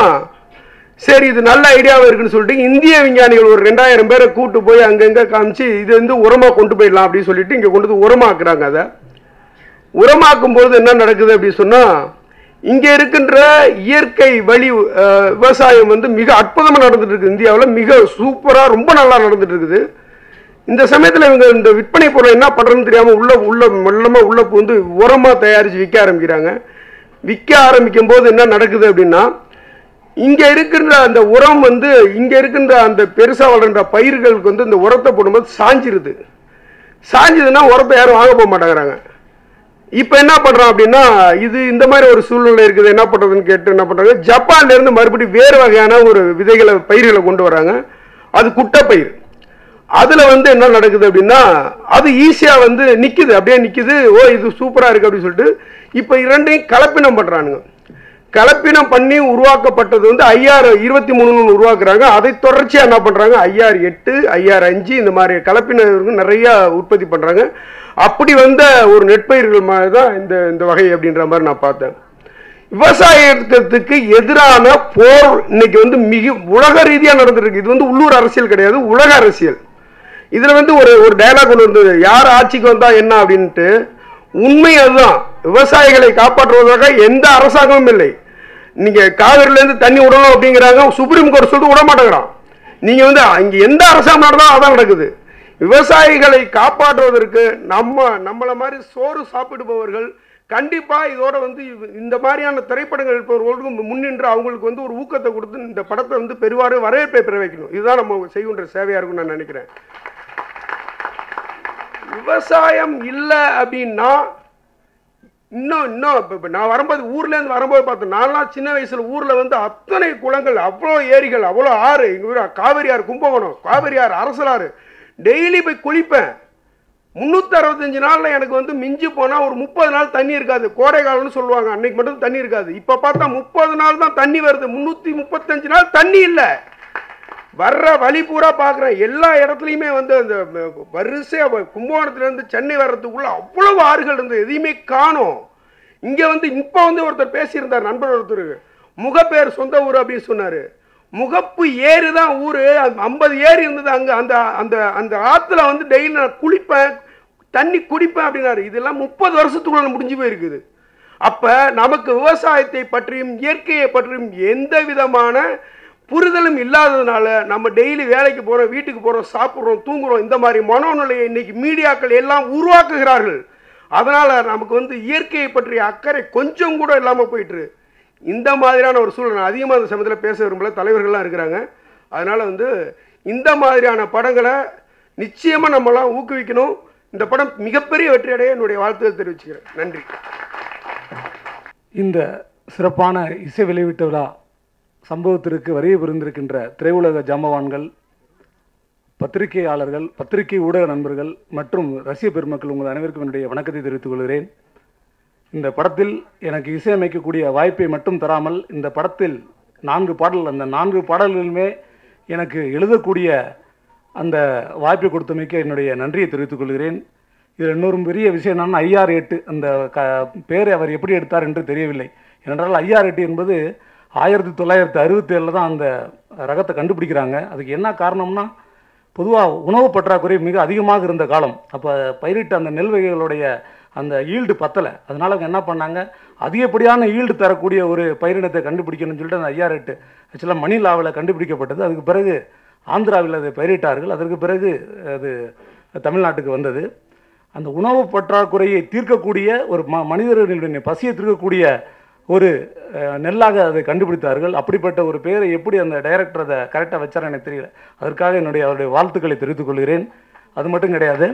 Speaker 4: சரி இது நல்ல ஐடியாவா இருக்குன்னு சொல்லிட்டு இந்திய விஞ்ஞானிகள் ஒரு ரெண்டாயிரம் பேரை கூட்டு போய் அங்கங்க காமிச்சு இது வந்து உரமா கொண்டு போயிடலாம் அப்படின்னு சொல்லிட்டு இங்க கொண்டு வந்து உரமாக்குறாங்க அதை உரமாக்கும் பொழுது என்ன நடக்குது அப்படின்னு சொன்னா இங்க இருக்கின்ற இயற்கை வழி அஹ், விவசாயம் வந்து மிக அற்புதமா நடந்துட்டு இருக்கு இந்தியாவில் மிக சூப்பரா ரொம்ப நல்லா நடந்துட்டு இருக்குது இந்த சமயத்துல இவங்க இந்த விற்பனை பொருளை என்ன பண்றதுன்னு தெரியாம உள்ள உள்ள மெல்லமா உள்ள பூந்து உரமா தயாரிச்சு விற்க ஆரம்பிக்கிறாங்க விற்க ஆரம்பிக்கும் போது என்ன நடக்குது அப்படின்னா இங்க இருக்கின்ற அந்த உரம் வந்து இங்க இருக்கின்ற அந்த பெருசா வளர்ன்ற பயிர்களுக்கு வந்து இந்த உரத்தை போடும்போது சாஞ்சிருது சாஞ்சதுன்னா உரத்தை யாரும் வாங்க போக மாட்டேங்கிறாங்க இப்ப என்ன பண்றோம் அப்படின்னா இது இந்த மாதிரி ஒரு சூழ்நிலை இருக்குது என்ன பண்றதுன்னு கேட்டு என்ன பண்றாங்க ஜப்பான்ல இருந்து மறுபடியும் வேறு வகையான ஒரு விதைகளை பயிர்களை கொண்டு வராங்க அது குட்டை பயிர் அதுல வந்து என்ன நடக்குது அப்படின்னா அது ஈஸியா வந்து நிக்குது அப்படியே நிக்குது ஓ இது சூப்பரா இருக்கு அப்படின்னு சொல்லிட்டு இப்ப இரண்டையும் கலப்பினம் பண்றானுங்க கலப்பினம் பண்ணி உருவாக்கப்பட்டது வந்து ஐஆர் இருபத்தி மூணுன்னு உருவாக்குறாங்க அதை தொடர்ச்சியா என்ன பண்றாங்க ஐஆர் எட்டு ஐஆர் அஞ்சு இந்த மாதிரி கலப்பினம் நிறைய உற்பத்தி பண்றாங்க அப்படி வந்த ஒரு நெற்பயிர்கள் மாதிரி தான் இந்த இந்த வகை அப்படின்ற மாதிரி நான் பார்த்தேன் விவசாயத்துக்கு எதிரான போர் இன்னைக்கு வந்து மிக உலக ரீதியா நடந்துட்டு இருக்கு இது வந்து உள்ளூர் அரசியல் கிடையாது உலக அரசியல் இதுல வந்து ஒரு ஒரு டயலாக் ஒன்று இருந்தது யார் ஆட்சிக்கு வந்தா என்ன அப்படின்ட்டு உண்மை அதுதான் விவசாயிகளை காப்பாற்றுவதாக எந்த அரசாங்கமும் இல்லை நீங்க காவிரில இருந்து தண்ணி விடணும் அப்படிங்கிறாங்க சுப்ரீம் கோர்ட் சொல்லிட்டு விட மாட்டேங்கிறான் நீங்க வந்து இங்க எந்த அரசாங்கம் நடந்தாலும் அதான் நடக்குது விவசாயிகளை காப்பாற்றுவதற்கு நம்ம நம்மள மாதிரி சோறு சாப்பிடுபவர்கள் கண்டிப்பா இதோட வந்து இவ- இந்த மாதிரியான திரைப்படங்கள் இருப்பவர்களுக்கு முன்னின்று அவங்களுக்கு வந்து ஒரு ஊக்கத்தை கொடுத்து இந்த படத்தை வந்து பெருவாறு வரவேற்பை பெற வைக்கணும் இதுதான் நம்ம செய்கின்ற சேவையா இருக்கும்னு நான் நினைக்கிறேன் விவசாயம் இல்லை அப்படின்னா இன்னும் இன்னும் இப்போ இப்போ நான் வரும்போது ஊர்லேருந்து வரும்போது பார்த்தேன் நான்லாம் சின்ன வயசில் ஊரில் வந்து அத்தனை குளங்கள் அவ்வளோ ஏரிகள் அவ்வளோ ஆறு எங்கள் ஊர் காவிரி ஆறு கும்பகோணம் காவிரி ஆறு அரசலாறு டெய்லி போய் குளிப்பேன் முந்நூற்றி அறுபத்தஞ்சு நாளில் எனக்கு வந்து மிஞ்சி போனால் ஒரு முப்பது நாள் தண்ணி இருக்காது கோடை காலம்னு சொல்லுவாங்க அன்னைக்கு மட்டும் தண்ணி இருக்காது இப்போ பார்த்தா முப்பது நாள் தான் தண்ணி வருது முந்நூற்றி முப்பத்தஞ்சு நாள் தண்ணி இல்லை வர்ற வழி பூரா பார்க்குறேன் எல்லா இடத்துலையுமே வந்து அந்த வரிசையாக கும்பகோணத்துலேருந்து சென்னை வர்றதுக்குள்ள அவ்வளவு ஆறுகள் இருந்தது எதையுமே காணோம் இங்கே வந்து இப்போ வந்து ஒருத்தர் பேசியிருந்தார் நண்பர் ஒருத்தர் முகப்பேர் சொந்த ஊர் அப்படின்னு சொன்னார் முகப்பு ஏரி தான் ஊர் ஐம்பது ஏரி இருந்தது அங்கே அந்த அந்த அந்த ஆற்றுல வந்து டெய்லி நான் குளிப்பேன் தண்ணி குடிப்பேன் அப்படின்னாரு இதெல்லாம் முப்பது வருஷத்துக்குள்ள முடிஞ்சு போயிருக்குது அப்ப நமக்கு விவசாயத்தை பற்றியும் இயற்கையை பற்றியும் எந்த விதமான புரிதலும் இல்லாததுனால நம்ம டெய்லி வேலைக்கு போறோம் வீட்டுக்கு போறோம் சாப்பிட்றோம் தூங்குறோம் இந்த மாதிரி மனோநிலையை இன்னைக்கு மீடியாக்கள் எல்லாம் உருவாக்குகிறார்கள் அதனால நமக்கு வந்து இயற்கையை பற்றிய அக்கறை கொஞ்சம் கூட இல்லாம போயிட்டு இந்த மாதிரியான ஒரு சூழல் நான் அதிகமாக அந்த சமயத்தில் பேச விரும்பல தலைவர்கள்லாம் இருக்கிறாங்க அதனால வந்து இந்த மாதிரியான படங்களை நிச்சயமா நம்மலாம் ஊக்குவிக்கணும் இந்த படம் மிகப்பெரிய வெற்றியடைய என்னுடைய வாழ்த்துக்கள் தெரிவிச்சுக்கிறேன் நன்றி
Speaker 5: இந்த சிறப்பான இசை வெளியீட்டு விழா சம்பவத்திற்கு வருகை புரிந்திருக்கின்ற திரையுலக ஜாம்பவான்கள் பத்திரிகையாளர்கள் பத்திரிகை ஊடக நண்பர்கள் மற்றும் ரசிக பெருமக்கள் உங்கள் அனைவருக்கும் என்னுடைய வணக்கத்தை தெரிவித்துக் கொள்கிறேன் இந்த படத்தில் எனக்கு இசையமைக்கக்கூடிய வாய்ப்பை மட்டும் தராமல் இந்த படத்தில் நான்கு பாடல் அந்த நான்கு பாடல்களுமே எனக்கு எழுதக்கூடிய அந்த வாய்ப்பை கொடுத்தமைக்கு என்னுடைய நன்றியை தெரிவித்துக் கொள்கிறேன் இதில் இன்னொரு பெரிய விஷயம் என்னன்னா ஐஆர் எட்டு அந்த க பேரை அவர் எப்படி எடுத்தார் என்று தெரியவில்லை ஏனென்றால் ஐஆர் எட்டு என்பது ஆயிரத்தி தொள்ளாயிரத்தி அறுபத்தி ஏழில் தான் அந்த ரகத்தை கண்டுபிடிக்கிறாங்க அதுக்கு என்ன காரணம்னா பொதுவாக உணவு பற்றாக்குறை மிக அதிகமாக இருந்த காலம் அப்போ பயிரிட்ட அந்த நெல் வகைகளுடைய அந்த ஈல்டு பத்தலை அதனால அவங்க என்ன பண்ணாங்க அதிகப்படியான ஈல்டு தரக்கூடிய ஒரு பயிரினத்தை கண்டுபிடிக்கணும்னு சொல்லிட்டு அந்த ஐஆர் எட்டு ஆக்சுவலாக மணிலாவில் கண்டுபிடிக்கப்பட்டது அதுக்கு பிறகு ஆந்திராவில் அதை பயிரிட்டார்கள் அதற்கு பிறகு அது தமிழ்நாட்டுக்கு வந்தது அந்த உணவு பற்றாக்குறையை தீர்க்கக்கூடிய ஒரு ம மனிதர்களுடைய பசியை தீர்க்கக்கூடிய ஒரு அஹ், நெல்லாக அதை கண்டுபிடித்தார்கள் அப்படிப்பட்ட ஒரு பெயரை எப்படி அந்த டைரக்டர் அதை கரெக்டாக வச்சார் எனக்கு தெரியல அதற்காக என்னுடைய அவருடைய வாழ்த்துக்களை தெரிவித்துக் கொள்கிறேன் அது மட்டும் கிடையாது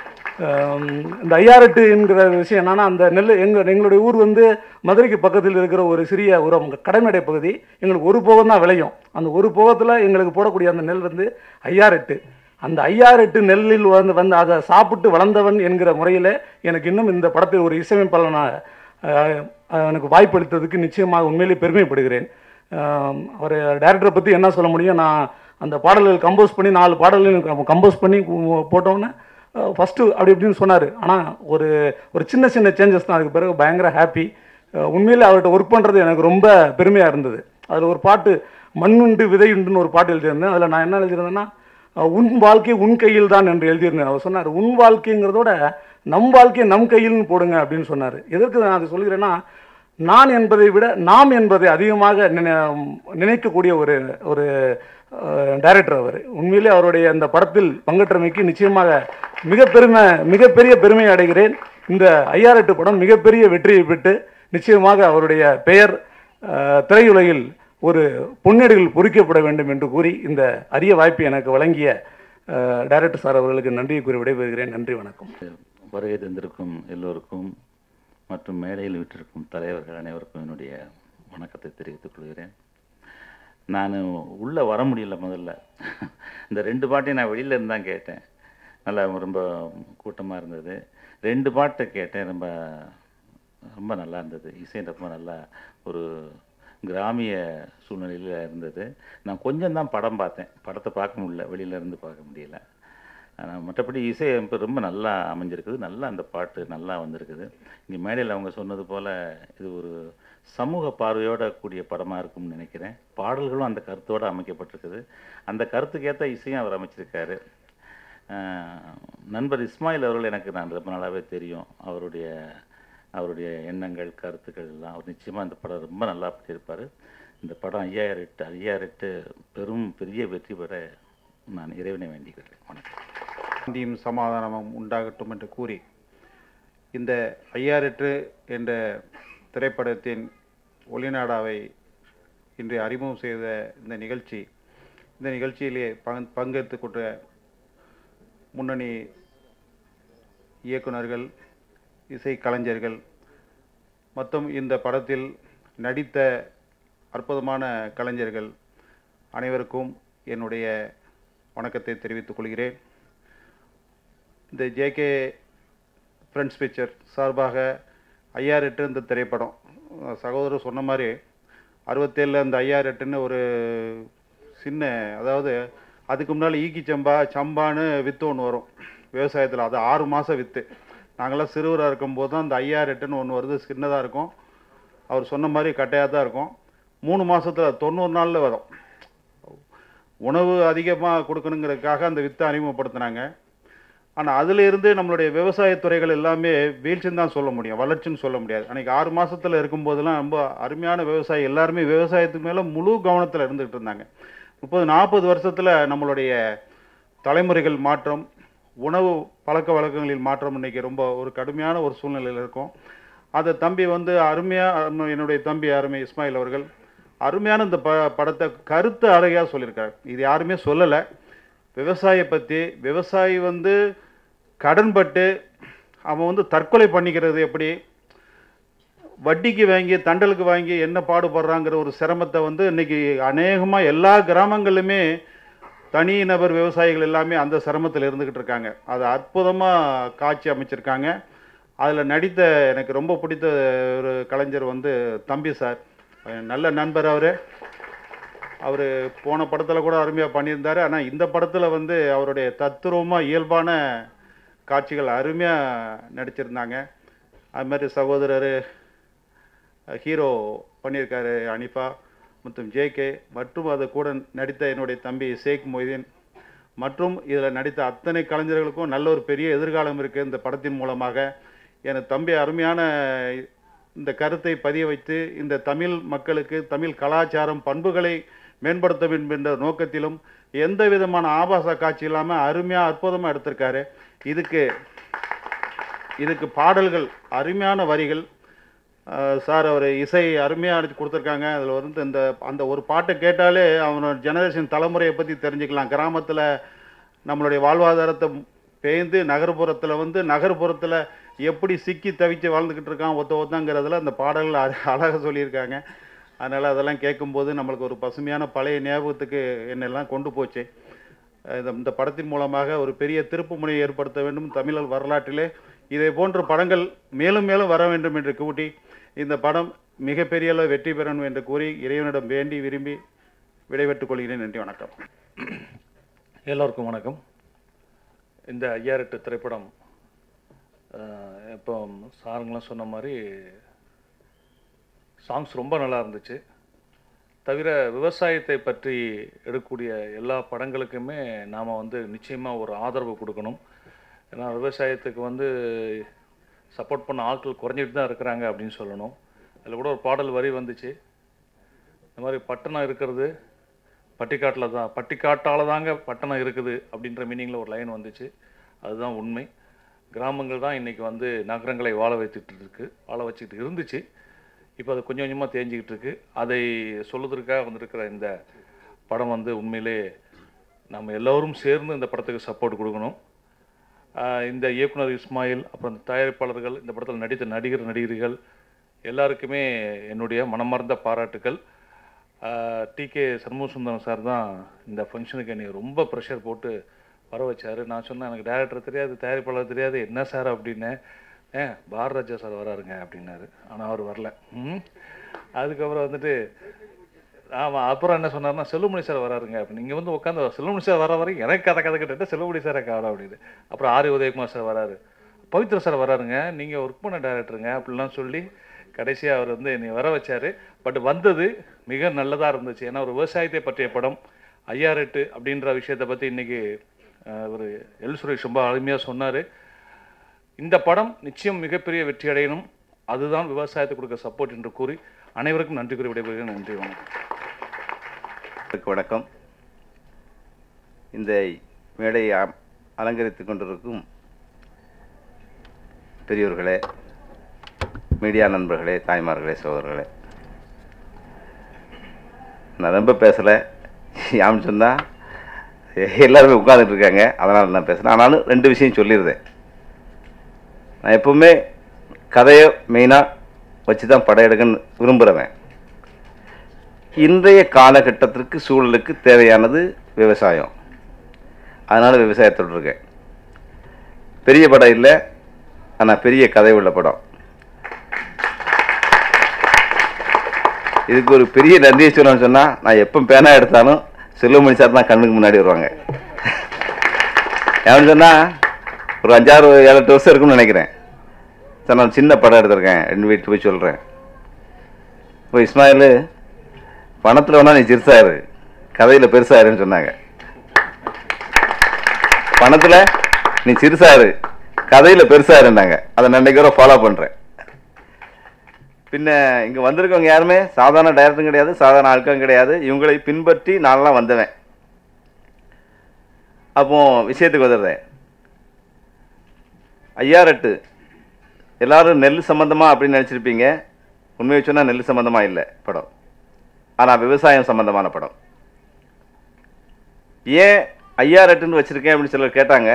Speaker 5: அஹ், இந்த ஐயாரெட்டு என்கிற விஷயம் என்னன்னா அந்த நெல் எங்கள் எங்களுடைய ஊர் வந்து மதுரைக்கு பக்கத்தில் இருக்கிற ஒரு சிறிய ஒரு கடைமடை பகுதி எங்களுக்கு ஒரு போகம் தான் விளையும் அந்த ஒரு போகத்தில் எங்களுக்கு போடக்கூடிய அந்த நெல் வந்து ஐயாரெட்டு அந்த ஐயாரெட்டு நெல்லில் வந்து வந்து அதை சாப்பிட்டு வளர்ந்தவன் என்கிற முறையில் எனக்கு இன்னும் இந்த படத்தில் ஒரு இசையமைப்பாளனாக அஹ், அஹ், எனக்கு வாய்ப்பு அளித்ததுக்கு நிச்சயமாக உண்மையிலேயே பெருமைப்படுகிறேன் அஹ், அவர் டைரக்டரை பற்றி என்ன சொல்ல முடியும் நான் அந்த பாடல்கள் கம்போஸ் பண்ணி நாலு பாடல்கள் கம்போஸ் பண்ணி கு- போட்டோன்னே ஃபஸ்ட்டு அப்படி இப்படின்னு சொன்னார் ஆனால் ஒரு ஒரு சின்ன சின்ன சேஞ்சஸ் தான் அதுக்கு பிறகு பயங்கர ஹாப்பி உண்மையிலே அவர்கிட்ட ஒர்க் பண்ணுறது எனக்கு ரொம்ப பெருமையாக இருந்தது அதில் ஒரு பாட்டு மண்ணுண்டு விதையுண்டுன்னு ஒரு பாட்டு எழுதியிருந்தேன் அதில் நான் என்ன எழுதியிருந்தேன்னா அஹ், உன் வாழ்க்கை உன் கையில் தான் என்று எழுதியிருந்தேன் அவர் சொன்னார் உன் வாழ்க்கைங்கிறதோட நம் வாழ்க்கை நம் கையில்னு போடுங்க அப்படின்னு சொன்னார் எதற்கு நான் அதை சொல்கிறேன்னா நான் என்பதை விட நாம் என்பதை அதிகமாக நினை- நினைக்கக்கூடிய ஒரு ஒரு டைரக்டர் அவர் உண்மையிலே அவருடைய அந்த படத்தில் பங்கேற்றமைக்கு நிச்சயமாக மிக பெருமை மிகப்பெரிய பெருமை அடைகிறேன் இந்த ஐயாரெட்டு படம் மிகப்பெரிய வெற்றியை பெற்று நிச்சயமாக அவருடைய பெயர் அஹ், திரையுலகில் ஒரு பொன்னேடுகள் பொறிக்கப்பட வேண்டும் என்று கூறி இந்த அரிய வாய்ப்பை எனக்கு வழங்கிய அஹ், டைரக்டர் சார் அவர்களுக்கு நன்றியை கூறி விடைபெறுகிறேன் நன்றி வணக்கம்
Speaker 6: வருகை தந்திருக்கும் எல்லோருக்கும் மற்றும் மேடையில் விட்டிருக்கும் தலைவர்கள் அனைவருக்கும் என்னுடைய வணக்கத்தை தெரிவித்துக் கொள்கிறேன் நான் உள்ளே வர முடியல முதல்ல இந்த ரெண்டு பாட்டையும் நான் வெளியில இருந்து தான் கேட்டேன் நல்லா ரொம்ப கூட்டமாக இருந்தது ரெண்டு பாட்டை கேட்டேன் ரொம்ப ரொம்ப நல்லா இருந்தது இசை ரொம்ப நல்லா ஒரு கிராமிய சூழ்நிலையில் இருந்தது நான் கொஞ்சம் தான் படம் பார்த்தேன் படத்தை பார்க்க முடியல வெளியில இருந்து பார்க்க முடியல ஆனால் மற்றபடி இசை இப்போ ரொம்ப நல்லா அமைஞ்சிருக்குது நல்லா அந்த பாட்டு நல்லா வந்திருக்குது இங்கே மேடையில் அவங்க சொன்னது போல் இது ஒரு சமூக பார்வையோட கூடிய படமாக இருக்கும்னு நினைக்கிறேன் பாடல்களும் அந்த கருத்தோடு அமைக்கப்பட்டிருக்குது அந்த கருத்துக்கு ஏற்ற இசையும் அவர் அமைச்சிருக்காரு ஆஹ் நண்பர் இஸ்மாயில் அவர்கள் எனக்கு நான் ரொம்ப நாளாகவே தெரியும் அவருடைய அவருடைய எண்ணங்கள் கருத்துக்கள் எல்லாம் அவர் நிச்சயமாக இந்த படம் ரொம்ப நல்லா பண்ணியிருப்பார் இந்த படம் ஐயாயிரம் எட்டு ஐயாயிரம் எட்டு பெரும் பெரிய வெற்றி பெற நான் இறைவனை வேண்டிக்கிறேன் வணக்கம்
Speaker 7: சாந்தியும் சமாதானமும் உண்டாகட்டும் என்று கூறி இந்த ஐயாரெட்டு என்ற திரைப்படத்தின் ஒளிநாடாவை இன்று அறிமுகம் செய்த இந்த நிகழ்ச்சி இந்த நிகழ்ச்சியிலே பங்கு பங்கெடுத்துக் கொண்ட முன்னணி இயக்குனர்கள் இசை கலைஞர்கள் மற்றும் இந்த படத்தில் நடித்த அற்புதமான கலைஞர்கள் அனைவருக்கும் என்னுடைய வணக்கத்தை தெரிவித்துக் கொள்கிறேன் இந்த ஜேகே ஃப்ரெண்ட்ஸ் பிக்சர் சார்பாக ஐஆர் எட்டு இந்த திரைப்படம் அஹ் சகோதரர் சொன்ன மாதிரி அறுபத்தேழில் இந்த ஐஆர் எட்டுன்னு ஒரு சின்ன அதாவது அதுக்கு முன்னால் ஈக்கி சம்பா சம்பான்னு வித்து ஒன்று வரும் விவசாயத்தில் அது ஆறு மாதம் வித்து நாங்களாம் சிறுவராக இருக்கும்போது தான் இந்த ஐஆர் எட்டுன்னு ஒன்று வருது சின்னதாக இருக்கும் அவர் சொன்ன மாதிரி கட்டையாக தான் இருக்கும் மூணு மாசத்துல தொண்ணூறு நாளில் வரும் உணவு அதிகமாக கொடுக்கணுங்கிறதுக்காக அந்த வித்தை அறிமுகப்படுத்தினாங்க ஆனால் அதில் இருந்து நம்மளுடைய விவசாயத் துறைகள் எல்லாமே வீழ்ச்சின்னு தான் சொல்ல முடியும் வளர்ச்சின்னு சொல்ல முடியாது அன்றைக்கி ஆறு மாசத்துல இருக்கும்போதெல்லாம் ரொம்ப அருமையான விவசாயி எல்லாருமே விவசாயத்துக்கு மேலே முழு கவனத்தில் இருந்துகிட்டு இருந்தாங்க முப்பது நாற்பது வருஷத்தில் நம்மளுடைய தலைமுறைகள் மாற்றம் உணவு பழக்க வழக்கங்களில் மாற்றம் இன்னைக்கு ரொம்ப ஒரு கடுமையான ஒரு சூழ்நிலையில் இருக்கும் அதை தம்பி வந்து அருமையாக என்னுடைய தம்பி அருமை இஸ்மாயில் அவர்கள் அருமையான இந்த ப படத்தை கருத்து அழகாக சொல்லியிருக்காரு இது யாருமே சொல்லலை விவசாய பற்றி விவசாயி வந்து கடன்பட்டு அவன் வந்து தற்கொலை பண்ணிக்கிறது எப்படி வட்டிக்கு வாங்கி தண்டலுக்கு வாங்கி என்ன பாடுபடுறாங்கிற ஒரு சிரமத்தை வந்து இன்னைக்கு அநேகமாக எல்லா கிராமங்களிலுமே தனிநபர் விவசாயிகள் எல்லாமே அந்த சிரமத்தில் இருந்துக்கிட்டு இருக்காங்க அதை அற்புதமாக காட்சி அமைச்சிருக்காங்க அதில் நடித்த எனக்கு ரொம்ப பிடித்த ஒரு கலைஞர் வந்து தம்பி சார் நல்ல நண்பர் அவர் அவர் போன படத்தில் கூட அருமையாக பண்ணியிருந்தார் ஆனால் இந்த படத்தில் வந்து அவருடைய தத்துரூபமாக இயல்பான காட்சிகள் அருமையாக நடிச்சிருந்தாங்க அது மாதிரி சகோதரர் ஹீரோ பண்ணியிருக்காரு அனிஃபா மற்றும் ஜேகே மற்றும் அது கூட நடித்த என்னுடைய தம்பி ஷேக் மொய்தீன் மற்றும் இதில் நடித்த அத்தனை கலைஞர்களுக்கும் நல்ல ஒரு பெரிய எதிர்காலம் இருக்குது இந்த படத்தின் மூலமாக என் தம்பி அருமையான இந்த கருத்தை பதிய வைத்து இந்த தமிழ் மக்களுக்கு தமிழ் கலாச்சாரம் பண்புகளை மேம்படுத்த வேண்டும் என்ற நோக்கத்திலும் எந்த விதமான ஆபாச காட்சி இல்லாமல் அருமையாக அற்புதமாக எடுத்திருக்காரு இதுக்கு இதுக்கு பாடல்கள் அருமையான வரிகள் அஹ் சார் அவர் இசை அருமையாக அடிச்சு கொடுத்துருக்காங்க அதில் வந்து இந்த அந்த ஒரு பாட்டை கேட்டாலே அவனோட ஜெனரேஷன் தலைமுறையை பற்றி தெரிஞ்சுக்கலாம் கிராமத்தில் நம்மளுடைய வாழ்வாதாரத்தை பேய்ந்து நகர்ப்புறத்தில் வந்து நகர்ப்புறத்தில் எப்படி சிக்கி தவிச்சு வாழ்ந்துக்கிட்டு இருக்கான் ஒத்த ஒத்தங்கிறதுல அந்த பாடல்கள் அழ- அழகா சொல்லியிருக்காங்க அதனால் அதெல்லாம் கேட்கும்போது நம்மளுக்கு ஒரு பசுமையான பழைய ஞாபகத்துக்கு என்னெல்லாம் கொண்டு போச்சு அஹ் இந்த இந்த படத்தின் மூலமாக ஒரு பெரிய திருப்புமுனையை ஏற்படுத்த வேண்டும் தமிழர் வரலாற்றிலே இதை போன்ற படங்கள் மேலும் மேலும் வர வேண்டும் என்று கூட்டி இந்த படம் மிகப்பெரிய அளவு வெற்றி பெறணும் என்று கூறி இறைவனிடம் வேண்டி விரும்பி விடைபெற்றுக் கொள்கிறேன் நன்றி வணக்கம்
Speaker 5: எல்லோருக்கும் வணக்கம் இந்த ஐயாரெட்டு திரைப்படம் அஹ், இப்போ சாருங்களாம் சொன்ன மாதிரி சாங்ஸ் ரொம்ப நல்லா இருந்துச்சு தவிர விவசாயத்தை பற்றி எடுக்கக்கூடிய எல்லா படங்களுக்குமே நாம் வந்து நிச்சயமாக ஒரு ஆதரவு கொடுக்கணும் ஏன்னா விவசாயத்துக்கு வந்து சப்போர்ட் பண்ண ஆட்கள் குறைஞ்சிட்டு தான் இருக்கிறாங்க அப்படின்னு சொல்லணும் அதில் கூட ஒரு பாடல் வரி வந்துச்சு இந்த மாதிரி பட்டணம் இருக்கிறது பட்டிக்காட்டில் தான் பட்டிக்காட்டால் தாங்க பட்டணம் இருக்குது அப்படின்ற மீனிங்கில் ஒரு லைன் வந்துச்சு அதுதான் உண்மை கிராமங்கள் தான் இன்றைக்கி வந்து நகரங்களை வாழ வைத்துட்டு இருக்கு வாழ வச்சுக்கிட்டு இருந்துச்சு இப்போ அது கொஞ்சம் கொஞ்சமாக தேஞ்சிக்கிட்டு இருக்கு அதை சொல்லுவதற்காக வந்திருக்கிற இந்த படம் வந்து உண்மையிலே நம்ம எல்லோரும் சேர்ந்து இந்த படத்துக்கு சப்போர்ட் கொடுக்கணும் ஆஹ் இந்த இயக்குனர் இஸ்மாயில் அப்புறம் இந்த தயாரிப்பாளர்கள் இந்த படத்தில் நடித்த நடிகர் நடிகர்கள் எல்லாருக்குமே என்னுடைய மனமார்ந்த பாராட்டுக்கள் டிகே சண்முகசுந்தரம் சார் தான் இந்த ஃபங்க்ஷனுக்கு என்னை ரொம்ப ப்ரெஷர் போட்டு வர வச்சார் நான் சொன்னேன் எனக்கு டேரக்டர் தெரியாது தயாரிப்பாளர் தெரியாது என்ன சார் அப்படின்னேன் ஏ பாரராஜா சார் வராருங்க அப்படின்னாரு ஆனால் அவர் வரல ம் அதுக்கப்புறம் வந்துட்டு ஆமாம் அப்புறம் என்ன சொன்னார்னா செல்லுமணி சார் வராருங்க அப்படின்னு இங்கே வந்து உட்காந்து செல்லுமணி சார் வர வரைக்கும் எனக்கு கதை கதை கிட்ட செல்லுமணி சாரை காணும் அப்படின்னு அப்புறம் ஆரி உதயகுமார் சார் வராரு பவித்ர சார் வராருங்க நீங்கள் ஒர்க் பண்ண டேரக்டருங்க அப்படிலாம் சொல்லி கடைசியாக அவர் வந்து என்னை வர வச்சார் பட் வந்தது மிக நல்லதாக இருந்துச்சு ஏன்னா ஒரு விவசாயத்தை பற்றிய படம் ஐயாரெட்டு அப்படின்ற விஷயத்தை பற்றி இன்றைக்கி ஒரு எல் சுரேஷ் ரொம்ப அருமையாக சொன்னார் இந்த படம் நிச்சயம் மிகப்பெரிய வெற்றி அடையணும் அதுதான் விவசாயத்துக்கு கொடுக்க சப்போர்ட் என்று கூறி அனைவருக்கும் நன்றி கூறி விடைபெறுகிறேன் நன்றி வணக்கம்
Speaker 1: அனைவருக்கும் வணக்கம் இந்த மேடையை அ- அலங்கரித்துக் கொண்டிருக்கும் பெரியோர்களே மீடியா நண்பர்களே தாய்மார்களே சகோதரர்களே நான் ரொம்ப பேசலை யாம் சொன்னால் எல்லாருமே உட்கார்ந்துட்டு இருக்காங்க அதனால் நான் பேசுகிறேன் ஆனாலும் ரெண்டு விஷயம் சொல்லியிருந்தேன் நான் எப்பவுமே கதையை மெயினாக வச்சு தான் படம் எடுக்கன்னு விரும்புகிறவன் இன்றைய காலகட்டத்திற்கு சூழலுக்கு தேவையானது விவசாயம் அதனால் விவசாயத்தோடு இருக்கேன் பெரிய படம் இல்லை ஆனால் பெரிய கதை உள்ள படம் இதுக்கு ஒரு பெரிய நன்றியை சொல்லணும்னு சொன்னால் நான் எப்போ பேனா எடுத்தாலும் செல்வமணி சார் தான் கண்ணுக்கு முன்னாடி வருவாங்க ஏன்னு சொன்னால் ஒரு அஞ்சாறு ஏழு எட்டு வருஷம் இருக்கும்னு நினைக்கிறேன் சார் நான் சின்ன படம் எடுத்திருக்கேன் ரெண்டு வீட்டு போய் சொல்கிறேன் இப்போ இஸ்மாயில் பணத்தில் வேணா நீ சிறுசாரு கதையில் பெருசாருன்னு சொன்னாங்க பணத்தில் நீ சிறுசாரு கதையில் பெருசாருன்னாங்க அதை நான் இன்னைக்கு வரை ஃபாலோ பண்ணுறேன் பின்ன இங்கே வந்திருக்கவங்க யாருமே சாதாரண டைரக்டரும் கிடையாது சாதாரண ஆட்களும் கிடையாது இவங்களை பின்பற்றி நான்லாம் வந்தவன் அப்போ விஷயத்துக்கு வந்துடுறேன் ஐயாரெட்டு எல்லாரும் நெல் சம்பந்தமா அப்படின்னு நினச்சிருப்பீங்க உண்மையை சொன்னால் நெல் சம்பந்தமா இல்லை படம் ஆனால் விவசாயம் சம்பந்தமான படம் ஏன் ஐயாரெட்டுன்னு வச்சிருக்கேன் அப்படின்னு சிலர் கேட்டாங்க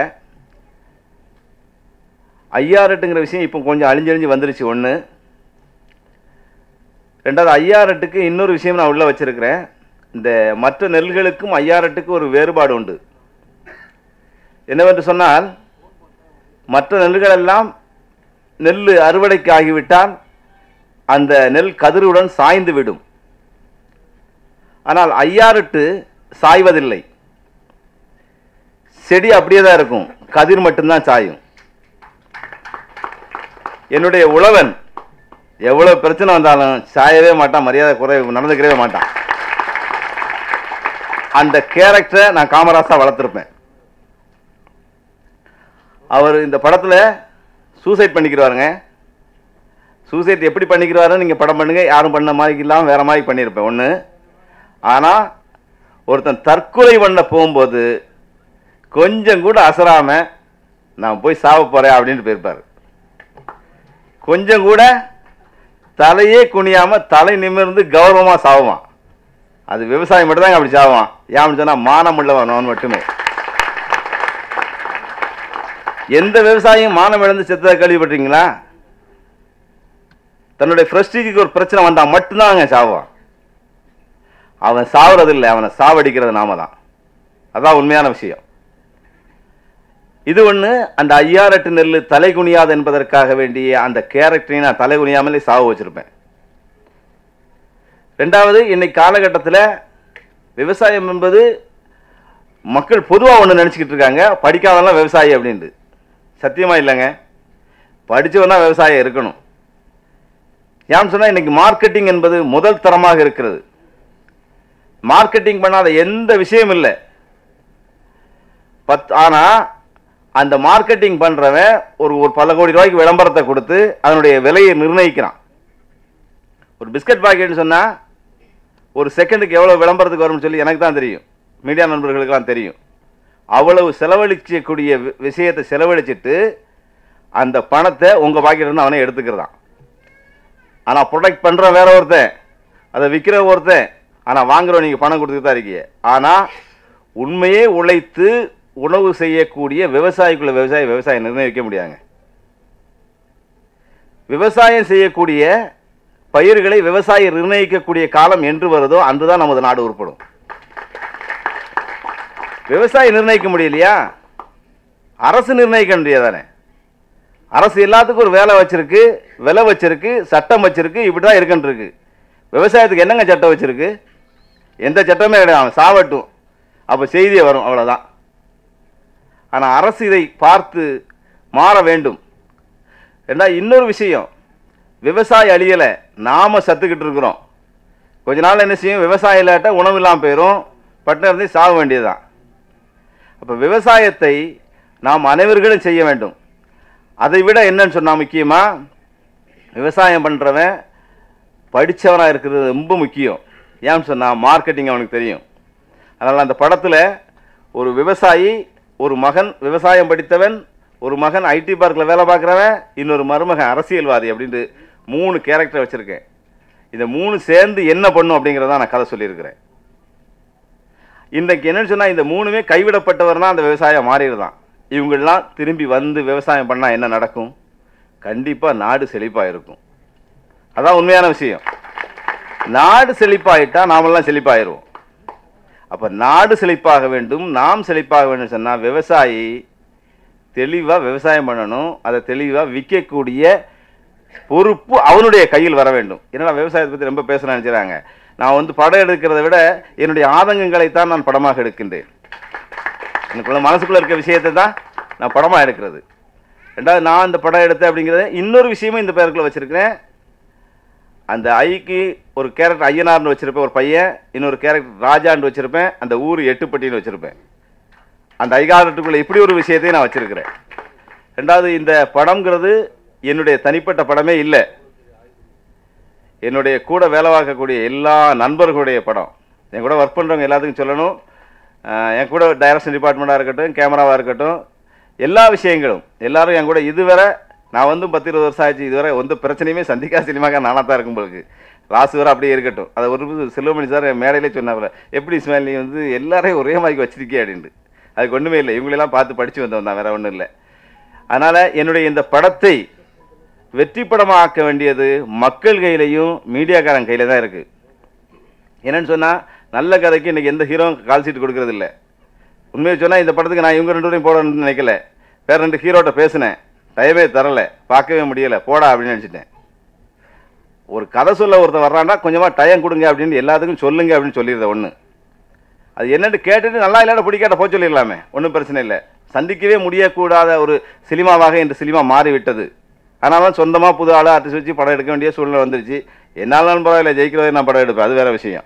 Speaker 1: ஐயாரெட்டுங்கிற விஷயம் இப்போ கொஞ்சம் அழிஞ்சழிஞ்சு வந்துருச்சு ஒன்று ரெண்டாவது ஐயாரெட்டுக்கு இன்னொரு விஷயம் நான் உள்ள வச்சிருக்கிறேன் இந்த மற்ற நெல்களுக்கும் ஐயாரெட்டுக்கு ஒரு வேறுபாடு உண்டு என்னவென்று சொன்னால் மற்ற நெல்கள் எல்லாம் நெல் அறுவடைக்கு ஆகிவிட்டால் அந்த நெல் கதிருடன் சாய்ந்து விடும் ஆனால் ஐயாரெட்டு சாய்வதில்லை செடி அப்படியே தான் இருக்கும் கதிர் மட்டும்தான் சாயும் என்னுடைய உழவன் எவ்வளவு பிரச்சனை வந்தாலும் சாயவே மாட்டான் மரியாதை குறை நடந்துக்கிறவே மாட்டான் அந்த கேரக்டரை நான் காமராசா வளர்த்துருப்பேன் அவர் இந்த படத்துல சூசைட் பண்ணிக்கிறாருங்க சூசைட் எப்படி பண்ணிக்கிறாருன்னு நீங்க படம் பண்ணுங்க யாரும் பண்ண மாதிரி இல்லாமல் வேற மாதிரி பண்ணியிருப்பேன் ஒன்று ஆனா ஒருத்தன் தற்கொலை பண்ண போகும்போது கொஞ்சம் கூட அசராம நான் போய் சாவ போறேன் அப்படின்னு போயிருப்பாரு கொஞ்சம் கூட தலையே குனியாம தலை நிமிர்ந்து கௌரவமா சாவுவான் அது விவசாயம் மட்டும் தாங்க அப்படி சாவான் ஏன்னு சொன்னா மானம் உள்ளவன் அவன் மட்டுமே எந்த விவசாயியும் மானம் இழந்து செத்ததை கேள்விப்பட்டீங்களா தன்னுடைய பிரஸ்டீஜுக்கு ஒரு பிரச்சனை வந்தா மட்டும்தான் அவன் சாவான் அவன் சாவறது இல்லை அவனை சாவடிக்கிறது நாம தான் அதான் உண்மையான விஷயம் இது ஒண்ணு அந்த ஐயாரெட்டு நெல்லு தலை குனியாது என்பதற்காக வேண்டிய அந்த கேரக்டரையும் நான் தலை குனியாமலே சாவு வச்சிருப்பேன் ரெண்டாவது இன்னைக்கு காலகட்டத்தில் விவசாயம் என்பது மக்கள் பொதுவாக ஒன்று நினச்சிக்கிட்டு இருக்காங்க படிக்காதெல்லாம் விவசாயி அப்படின்ட்டு சத்தியமா இல்லைங்க படிச்சவன் தான் விவசாயம் இருக்கணும் ஏன்னு சொன்னால் இன்னைக்கு மார்க்கெட்டிங் என்பது முதல் தரமாக இருக்கிறது மார்க்கெட்டிங் பண்ணாத எந்த விஷயம் இல்லை பத் ஆனா அந்த மார்க்கெட்டிங் பண்றவன் ஒரு ஒரு பல கோடி ரூபாய்க்கு விளம்பரத்தை கொடுத்து அதனுடைய விலையை நிர்ணயிக்கிறான் ஒரு பிஸ்கட் பாக்கெட்னு சொன்னா ஒரு செகண்டுக்கு எவ்வளவு விளம்பரத்துக்கு வரும்னு சொல்லி எனக்கு தான் தெரியும் மீடியா நண்பர்களுக்கெல்லாம் தெரியும் அவ்வளவு செலவழிக்கக்கூடிய வி- விஷயத்தை செலவழிச்சிட்டு அந்த பணத்தை உங்க பாக்கெட் இருந்து அவனே எடுத்துக்கிறதான் ஆனா ப்ரொடக்ட் பண்றவன் வேற ஒருத்தன் அதை விற்கிற ஒருத்தன் ஆனா வாங்குறவன் நீங்க பணம் கொடுத்துட்டு தான் இருக்கீங்க ஆனா உண்மையே உழைத்து உணவு செய்யக்கூடிய விவசாயிக்குள்ள விவசாயி விவசாயம் நிர்ணயிக்க முடியாதுங்க விவசாயம் செய்யக்கூடிய பயிர்களை விவசாயி நிர்ணயிக்கக்கூடிய காலம் என்று வருதோ அன்றுதான் நமது நாடு உருப்படும் விவசாயி நிர்ணயிக்க முடியலையா அரசு நிர்ணயிக்க முடியாதானே அரசு எல்லாத்துக்கும் ஒரு வேலை வச்சிருக்கு விலை வச்சிருக்கு சட்டம் வச்சிருக்கு இப்படிதான் இருக்குன்னு இருக்கு விவசாயத்துக்கு என்னங்க சட்டம் வச்சிருக்கு எந்த சட்டமே கிடையாது அவன் சாவட்டும் அப்ப செய்தியே வரும் அவ்வளவுதான் ஆனா அரசு இதை பார்த்து மாற வேண்டும் ரெண்டா இன்னொரு விஷயம் விவசாயி அழியலை நாம சத்துக்கிட்டு இருக்கிறோம் கொஞ்ச நாள் என்ன செய்யும் விவசாயம் இல்லாட்ட உணவு இல்லாமல் போயிடும் பட்டினம் இருந்து சாக வேண்டியதுதான் அப்போ விவசாயத்தை நாம் அனைவர்களும் செய்ய வேண்டும் அதை விட என்னன்னு சொன்னா முக்கியமா விவசாயம் பண்றவன் படிச்சவனா இருக்கிறது ரொம்ப முக்கியம் ஏன்னு சொன்னா மார்க்கெட்டிங் அவனுக்கு தெரியும் அதனால அந்த படத்துல ஒரு விவசாயி ஒரு மகன் விவசாயம் படித்தவன் ஒரு மகன் ஐடி பார்க்கில் வேலை பார்க்குறவன் இன்னொரு மருமகன் அரசியல்வாதி அப்படின்ட்டு மூணு கேரக்டர் வச்சிருக்கேன் இந்த மூணு சேர்ந்து என்ன பண்ணும் அப்படிங்கிறத நான் கதை சொல்லியிருக்கிறேன் இன்றைக்கு என்னன்னு சொன்னா இந்த மூணுமே கைவிடப்பட்டவர்னா அந்த விவசாயம் மாறிடுதான் இவங்கெல்லாம் திரும்பி வந்து விவசாயம் பண்ணா என்ன நடக்கும் கண்டிப்பா நாடு செழிப்பா இருக்கும் அதான் உண்மையான விஷயம் நாடு செழிப்பாயிட்டா நாமெல்லாம் செழிப்பாயிருவோம் அப்ப நாடு செழிப்பாக வேண்டும் நாம் செழிப்பாக வேண்டும் சொன்னா விவசாயி தெளிவாக விவசாயம் பண்ணணும் அதை தெளிவாக விற்கக்கூடிய பொறுப்பு அவனுடைய கையில் வர வேண்டும் என்னடா விவசாயத்தை பற்றி ரொம்ப பேச நினைக்கிறாங்க நான் வந்து படம் எடுக்கிறத விட என்னுடைய ஆதங்கங்களைத்தான் நான் படமாக எடுக்கின்றேன் எனக்குள்ள மனசுக்குள்ள இருக்க விஷயத்தை தான் நான் படமாக எடுக்கிறது ரெண்டாவது நான் இந்த படம் எடுத்தேன் அப்படிங்கிறத இன்னொரு விஷயமும் இந்த பேருக்குள்ள வச்சிருக்கிறேன் அந்த ஐக்கு ஒரு கேரக்டர் ஐயனார்னு வச்சிருப்பேன் ஒரு பையன் இன்னொரு கேரக்டர் ராஜான்னு வச்சிருப்பேன் அந்த ஊர் எட்டுப்பட்டின்னு வச்சிருப்பேன் அந்த ஐகாரத்துக்குள்ள இப்படி ஒரு விஷயத்தையும் நான் வச்சிருக்கிறேன் ரெண்டாவது இந்த படம்ங்கிறது என்னுடைய தனிப்பட்ட படமே இல்லை என்னுடைய கூட வேலை பார்க்கக்கூடிய எல்லா நண்பர்களுடைய படம் என் கூட ஒர்க் பண்ணுறவங்க எல்லாத்துக்கும் சொல்லணும் ஆஹ் என் கூட டைரக்ஷன் டிபார்ட்மெண்ட்டாக இருக்கட்டும் கேமராவாக இருக்கட்டும் எல்லா விஷயங்களும் எல்லாரும் என் கூட இதுவரை நான் வந்து பத்து இருபது வருஷம் ஆச்சு இதுவரை எந்த பிரச்சனையுமே சந்திக்காத சினிமாக்காக நானாக தான் இருக்கும் உங்களுக்கு ராசு வரை அப்படியே இருக்கட்டும் அதை ஒரு செல்வமணி சார் என் மேடையிலே சொன்னாப்புல எப்படி இஸ்மாயில் நீ வந்து எல்லாரையும் ஒரே மாதிரி வச்சிருக்கே அப்படின்ட்டு அதுக்கு ஒன்றுமே இல்லை இவங்களெல்லாம் பார்த்து படித்து வந்தவன் தான் வேற ஒன்றும் இல்லை அதனால் என்னுடைய இந்த படத்தை வெற்றி படமாக ஆக்க வேண்டியது மக்கள் கையிலையும் மீடியாக்காரன் கையில் தான் இருக்குது என்னன்னு சொன்னால் நல்ல கதைக்கு இன்றைக்கி எந்த ஹீரோவும் கால் சீட் கொடுக்கறது இல்லை உண்மையை சொன்னால் இந்த படத்துக்கு நான் இவங்க ரெண்டு பேரையும் போடணும்னு நினைக்கல வேற ரெண்டு ஹீரோட்ட பேசினேன் டைமே தரல பார்க்கவே முடியல போடா அப்படின்னு நினச்சிட்டேன் ஒரு கதை சொல்ல ஒருத்தர் வர்றான்னா கொஞ்சமாக டைம் கொடுங்க அப்படின்னு எல்லாத்துக்கும் சொல்லுங்க அப்படின்னு சொல்லிடுற ஒன்று அது என்னன்னு கேட்டுட்டு நல்லா இல்லாட பிடிக்காட்ட போய் சொல்லிடலாமே ஒன்றும் பிரச்சனை இல்லை சந்திக்கவே முடியக்கூடாத ஒரு சினிமாவாக இந்த சினிமா மாறிவிட்டது அதனால தான் சொந்தமாக புது ஆள் ஆர்டிஸ்ட் வச்சு படம் எடுக்க வேண்டிய சூழ்நிலை வந்துருச்சு என்னாலும் பரவாயில்ல ஜெயிக்கிறதே நான் படம் எடுப்பேன் அது வேற விஷயம்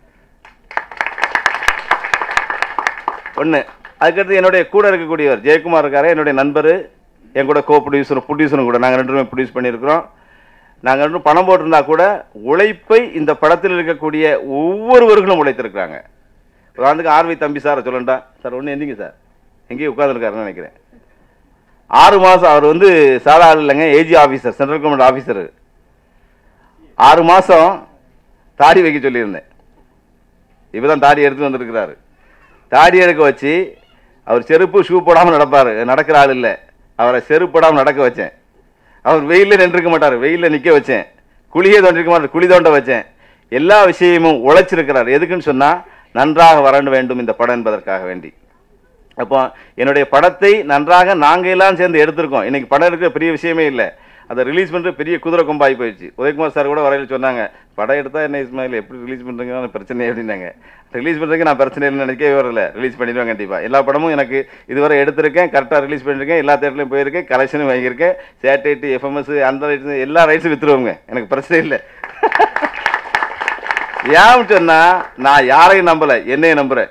Speaker 1: ஒன்று அதுக்கடுத்து என்னுடைய கூட இருக்கக்கூடியவர் ஜெயக்குமார் இருக்காரு என்னுடைய நண்பர் என் கூட கோ ப்ரொடியூசர் ப்ரொடியூசரும் கூட நாங்கள் ரெண்டு பேரும் ப்ரொடியூஸ் பண்ணியிருக்கிறோம் நாங்கள் ரெண்டும் பணம் போட்டிருந்தா கூட உழைப்பை இந்த படத்தில் இருக்கக்கூடிய ஒவ்வொருவர்களும் உழைத்திருக்கிறாங்க உதாரணத்துக்கு ஆர்வி தம்பி சார் சொல்லண்டா சார் ஒன்று எந்திங்க சார் எங்கேயும் உட்காந்துருக்காருன்னு நினைக்கிறேன் ஆறு மாதம் அவர் வந்து சாதா ஆள் இல்லைங்க AG officer central government officer ஆறு மாதம் தாடி வைக்க சொல்லியிருந்தேன் இப்போ தான் தாடி எடுத்து வந்திருக்கிறாரு தாடி எடுக்க வச்சு அவர் செருப்பு ஷூ போடாமல் நடப்பார் நடக்கிற ஆள் இல்லை அவரை செருப்பு போடாமல் நடக்க வச்சேன் அவர் வெயிலில் நின்றுக்க மாட்டார் வெயிலில் நிற்க வச்சேன் குழியே தோண்டிருக்க மாட்டார் குழி தோண்ட வச்சேன் எல்லா விஷயமும் உழைச்சிருக்கிறார் எதுக்குன்னு சொன்னால் நன்றாக வர வேண்டும் இந்த படம் என்பதற்காக வேண்டி அப்போ என்னுடைய படத்தை நன்றாக நாங்கள் எல்லாம் சேர்ந்து எடுத்திருக்கோம் இன்னைக்கு படம் எடுக்கிற பெரிய விஷயமே இல்லை அதை ரிலீஸ் பண்ணுற பெரிய குதிரை கொம்பாகி போயிடுச்சு உதயகுமார் சார் கூட வரையில் சொன்னாங்க படம் எடுத்தால் என்ன இஸ்மாயில் எப்படி ரிலீஸ் பண்ணுறீங்க பிரச்சனை அப்படின்னாங்க ரிலீஸ் பண்ணுறதுக்கு நான் பிரச்சனை இல்லைன்னு நினைக்கவே வரல ரிலீஸ் பண்ணிடுவேன் கண்டிப்பாக எல்லா படமும் எனக்கு இதுவரை எடுத்திருக்கேன் கரெக்டாக ரிலீஸ் பண்ணியிருக்கேன் எல்லா தேட்டர்லையும் போயிருக்கேன் கலெக்ஷனும் வாங்கியிருக்கேன் சேட்டலைட் எஃப்எம்எஸ் அந்த ரைட்ஸ் எல்லா ரைட்ஸும் விற்றுருவோங்க எனக்கு பிரச்சனை இல்லை ஏன் சொன்னா நான் யாரையும் நம்பல என்னைய நம்புறேன்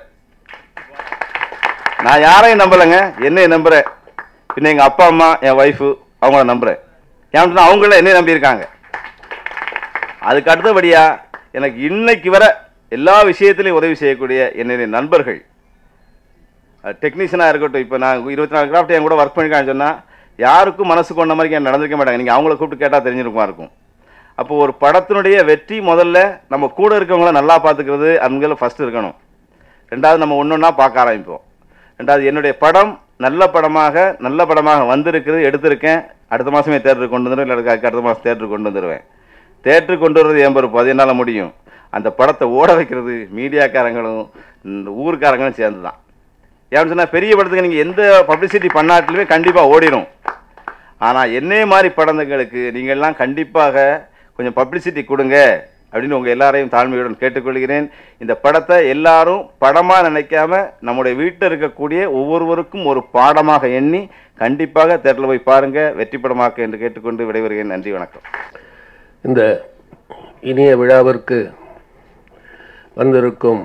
Speaker 1: நான் யாரையும் நம்பலைங்க என்னைய நம்புறேன் பின்ன எங்க அப்பா அம்மா என் ஒய்ஃபு அவங்கள நம்புறேன் ஏன் சொன்னா அவங்கள என்னைய நம்பியிருக்காங்க அதுக்கு அடுத்தபடியா எனக்கு இன்னைக்கு வர எல்லா விஷயத்திலையும் உதவி செய்யக்கூடிய என்னுடைய நண்பர்கள் டெக்னீஷியனாக இருக்கட்டும் இப்போ நான் இருபத்தி நாலு கிராஃப்ட் என் கூட ஒர்க் பண்ணிருக்கான்னு சொன்னால் யாருக்கும் மனசு கொண்ட மாதிரி எனக்கு நடந்திருக்க மாட்டாங்க நீங்கள் அவங்கள கூப்பிட்டு கேட்டால் தெரிஞ்சிருக்குமா இருக்கும் அப்போ ஒரு படத்தினுடைய வெற்றி முதல்ல நம்ம கூட இருக்கவங்கள நல்லா பார்த்துக்கிறது அங்கே ஃபஸ்ட்டு இருக்கணும் ரெண்டாவது நம்ம ஒன்று ஒன்றா பார்க்க ஆரம்பிப்போம் ரெண்டாவது என்னுடைய படம் நல்ல படமாக நல்ல படமாக வந்திருக்குது எடுத்திருக்கேன் அடுத்த மாதமே தேட்டருக்கு கொண்டு வந்துடுவேன் இல்லை அதுக்கு அடுத்த மாதம் தேட்டருக்கு கொண்டு வந்துடுவேன் தேட்டருக்கு கொண்டு வர்றது என் பொறுப்பு அது என்னால் முடியும் அந்த படத்தை ஓட வைக்கிறது மீடியாக்காரங்களும் இந்த ஊர்க்காரங்களும் சேர்ந்து தான் ஏன்னு சொன்னால் பெரிய படத்துக்கு நீங்கள் எந்த பப்ளிசிட்டி பண்ணாட்டிலுமே கண்டிப்பாக ஓடிடும் ஆனால் என்னைய மாதிரி படங்களுக்கு நீங்கள்லாம் கண்டிப்பாக கொஞ்சம் பப்ளிசிட்டி கொடுங்க அப்படின்னு உங்கள் எல்லாரையும் தாழ்மையுடன் கேட்டுக்கொள்கிறேன் இந்த படத்தை எல்லாரும் படமாக நினைக்காம நம்முடைய வீட்டில் இருக்கக்கூடிய ஒவ்வொருவருக்கும் ஒரு பாடமாக எண்ணி கண்டிப்பாக தேட்டரில் போய் பாருங்க வெற்றி படமாக்க என்று கேட்டுக்கொண்டு விடைபெறுகிறேன் நன்றி வணக்கம்
Speaker 8: இந்த இனிய விழாவிற்கு வந்திருக்கும்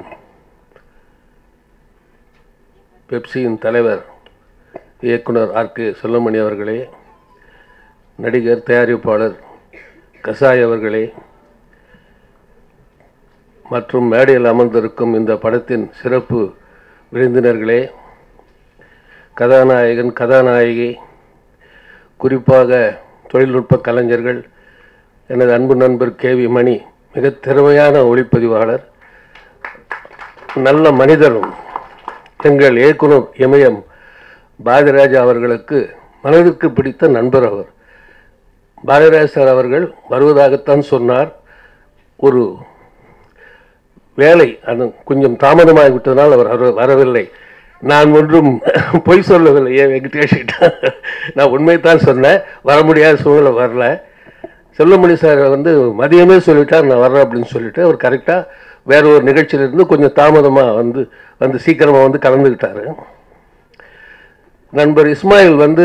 Speaker 8: பெப்சியின் தலைவர் இயக்குனர் ஆர் கே செல்லமணி அவர்களே நடிகர் தயாரிப்பாளர் கசாய் அவர்களே மற்றும் மேடையில் அமர்ந்திருக்கும் இந்த படத்தின் சிறப்பு விருந்தினர்களே கதாநாயகன் கதாநாயகி குறிப்பாக தொழில்நுட்ப கலைஞர்கள் எனது அன்பு நண்பர் கே வி மணி மிக திறமையான ஒளிப்பதிவாளர் நல்ல மனிதரும் எங்கள் இயக்குனர் இமயம் பாரதிராஜா அவர்களுக்கு மனதுக்கு பிடித்த நண்பர் அவர் பாரதிராஜ் சார் அவர்கள் வருவதாகத்தான் சொன்னார் ஒரு வேலை அது கொஞ்சம் தாமதமாகி விட்டதனால் அவர் வர- வரவில்லை நான் ஒன்றும் பொய் சொல்லவில்லை ஏன் வெங்கடேஷ் நான் உண்மைத்தான் சொன்னேன் வர முடியாத சூழ்நிலை வரல செல்லமணி சார் வந்து மதியமே சொல்லிட்டார் நான் வர்றேன் அப்படின்னு சொல்லிட்டு அவர் கரெக்டாக வேற ஒரு நிகழ்ச்சியில இருந்து கொஞ்சம் தாமதமாக வந்து வந்து சீக்கிரமாக வந்து கலந்துக்கிட்டாரு நண்பர் இஸ்மாயில் வந்து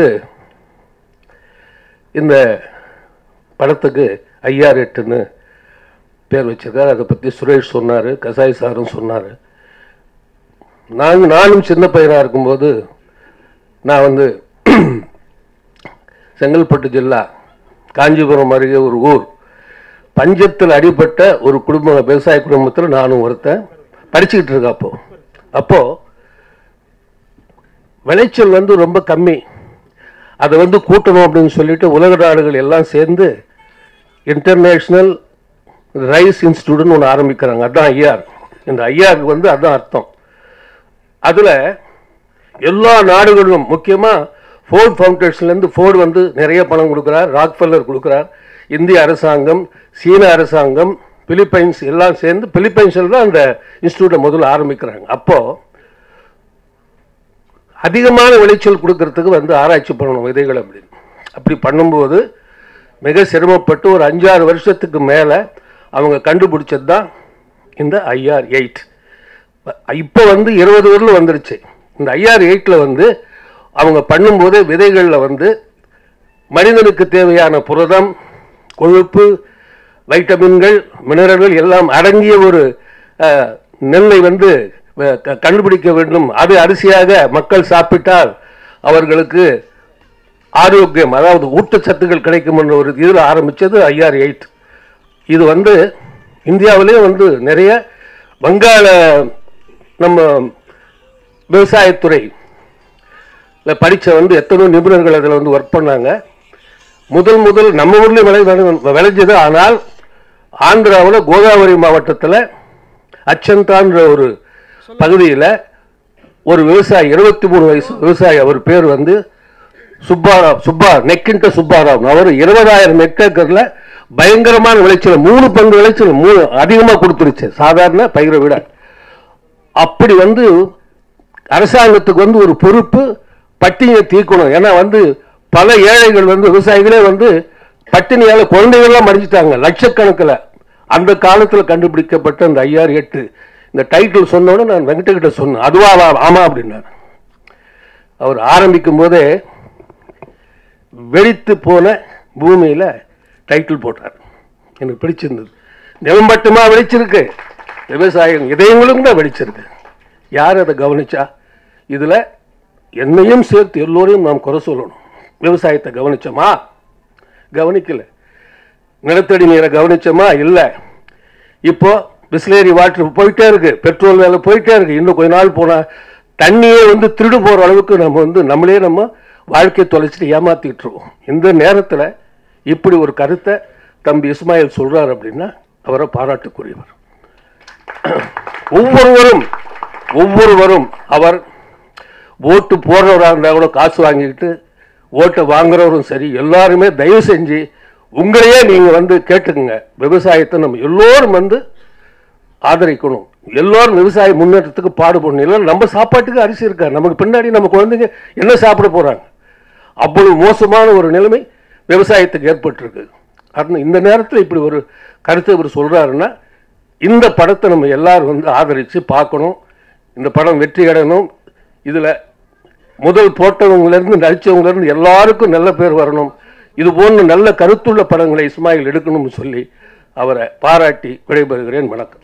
Speaker 8: இந்த படத்துக்கு ஐஆர் எட்டுன்னு பேர் வச்சிருக்காரு அதை பற்றி சுரேஷ் சொன்னார் கசாய் சாரும் சொன்னார் நாங்கள் நானும் சின்ன பையனாக இருக்கும்போது நான் வந்து செங்கல்பட்டு ஜில்லா காஞ்சிபுரம் அருகே ஒரு ஊர் பஞ்சத்தில் அடிபட்ட ஒரு குடும்ப விவசாய குடும்பத்தில் நானும் ஒருத்தன் படிச்சுக்கிட்டு இருக்கேன் அப்போ அப்போ விளைச்சல் வந்து ரொம்ப கம்மி அதை வந்து கூட்டணும் அப்படின்னு சொல்லிட்டு உலக நாடுகள் எல்லாம் சேர்ந்து இன்டர்நேஷ்னல் ரைஸ் இன்ஸ்டியூட்னு ஒன்று ஆரம்பிக்கிறாங்க அதான் ஐஆர் இந்த ஐஆருக்கு வந்து அதான் அர்த்தம் அதில் எல்லா நாடுகளும் முக்கியமாக ஃபோர்ட் ஃபவுண்டேஷன்லேருந்து ஃபோர்டு வந்து நிறைய பணம் கொடுக்குறார் ராக்ஃபெல்லர் கொடுக்குறார் இந்திய அரசாங்கம் சீன அரசாங்கம் பிலிப்பைன்ஸ் எல்லாம் சேர்ந்து பிலிப்பைன்ஸில் தான் அந்த இன்ஸ்டியூட்டை முதல்ல ஆரம்பிக்கிறாங்க அப்போது அதிகமான விளைச்சல் கொடுக்கறதுக்கு வந்து ஆராய்ச்சி பண்ணணும் விதைகள் அப்படின்னு அப்படி பண்ணும்போது மிக சிரமப்பட்டு ஒரு அஞ்சாறு வருஷத்துக்கு மேலே அவங்க கண்டுபிடிச்சது தான் இந்த ஐஆர் எயிட் இப்போ வந்து இருபது ஊரில் வந்துருச்சு இந்த ஐஆர் எயிட்டில் வந்து அவங்க பண்ணும்போது விதைகளில் வந்து மனிதனுக்கு தேவையான புரதம் கொழுப்பு வைட்டமின்கள் மினரல்கள் எல்லாம் அடங்கிய ஒரு அஹ், நெல்லை வந்து அஹ், க- கண்டுபிடிக்க வேண்டும் அது அரிசியாக மக்கள் சாப்பிட்டால் அவர்களுக்கு ஆரோக்கியம் அதாவது ஊட்டச்சத்துக்கள் கிடைக்கும் என்ற ஒரு இதில் ஆரம்பித்தது ஐஆர் எயிட் இது வந்து இந்தியாவிலே வந்து நிறைய வங்காள நம்ம விவசாயத்துறை படித்த வந்து எத்தனையோ நிபுணர்கள் அதில் வந்து ஒர்க் பண்ணாங்க முதல் முதல் நம்ம ஊர்லேயும் விளை விளை- விளைஞ்சது ஆனால் ஆந்திராவில் கோதாவரி மாவட்டத்தில் அச்சந்தான்ற ஒரு பகுதியில் ஒரு விவசாயி இருபத்தி மூணு வயசு விவசாயி அவர் பேர் வந்து சுப்பாராவ் சுப்பா நெக்கிண்ட சுப்பாராவ் அவர் இருபதாயிரம் ஹெக்டேக்கர்ல பயங்கரமான விளைச்சல் மூணு பங்கு விளைச்சல் மூணு அதிகமாக கொடுத்துருச்சு சாதாரண பயிரை விட அப்படி வந்து அரசாங்கத்துக்கு வந்து ஒரு பொறுப்பு பட்டினியை தீர்க்கணும் ஏன்னா வந்து பல ஏழைகள் வந்து விவசாயிகளே வந்து பட்டினியால குழந்தைகள்லாம் மடிஞ்சிட்டாங்க லட்சக்கணக்கில் அந்த காலத்தில் கண்டுபிடிக்கப்பட்ட அந்த ஐஆர் எட்டு இந்த டைட்டில் சொன்னோன்னு நான் வெங்கடகிட்ட சொன்னேன் அதுவா ஆமா- ஆமா அப்படின்னாரு அவர் ஆரம்பிக்கும் போதே வெடித்து போன பூமியில டைட்டில் போட்டார் எனக்கு பிடிச்சிருந்தது நிலம் மட்டுமா வெடிச்சிருக்கு விவசாயம் இதயங்களும் தான் வெடிச்சிருக்கு யார் அதை கவனிச்சா இதுல என்னையும் சேர்த்து எல்லோரையும் நாம் குறை சொல்லணும் விவசாயத்தை கவனிச்சோமா கவனிக்கல நிலத்தடி நீரை கவனிச்சோமா இல்லை இப்போ பிஸ்லேரி வாட்டர் போயிட்டே இருக்கு பெட்ரோல் விலை போயிட்டே இருக்கு இன்னும் கொஞ்ச நாள் போனா தண்ணியே வந்து திருடு போற அளவுக்கு நம்ம வந்து நம்மளே நம்ம வாழ்க்கையை தொலைச்சிட்டு ஏமாத்திட்டு இருக்கோம் இந்த நேரத்துல இப்படி ஒரு கருத்தை தம்பி இஸ்மாயில் சொல்றார் அப்படின்னா அவரை பாராட்டுக்குரியவர் ஒவ்வொருவரும் ஒவ்வொருவரும் அவர் ஓட்டு போடுறவராக இருந்தால் கூட காசு வாங்கிக்கிட்டு ஓட்டை வாங்குறவரும் சரி எல்லாருமே தயவு செஞ்சு உங்களையே நீங்க வந்து கேட்டுக்குங்க விவசாயத்தை நம்ம எல்லோரும் வந்து ஆதரிக்கணும் எல்லாரும் விவசாய முன்னேற்றத்துக்கு பாடுபடணும் இல்லை நம்ம சாப்பாட்டுக்கு அரிசி இருக்கா நமக்கு பின்னாடி நம்ம குழந்தைங்க என்ன சாப்பிட போறாங்க அவ்வளவு மோசமான ஒரு நிலைமை விவசாயத்துக்கு ஏற்பட்டிருக்கு அது இந்த நேரத்தில் இப்படி ஒரு கருத்தை இவர் சொல்றாருன்னா இந்த படத்தை நம்ம எல்லாரும் வந்து ஆதரித்து பார்க்கணும் இந்த படம் வெற்றி அடையணும் இதில் முதல் போட்டவங்கலேருந்து நடித்தவங்கலேருந்து எல்லாருக்கும் நல்ல பேர் வரணும் இது போன்ற நல்ல கருத்துள்ள படங்களை இஸ்மாயில் எடுக்கணும்னு சொல்லி அவரை பாராட்டி விடைபெறுகிறேன் வணக்கம்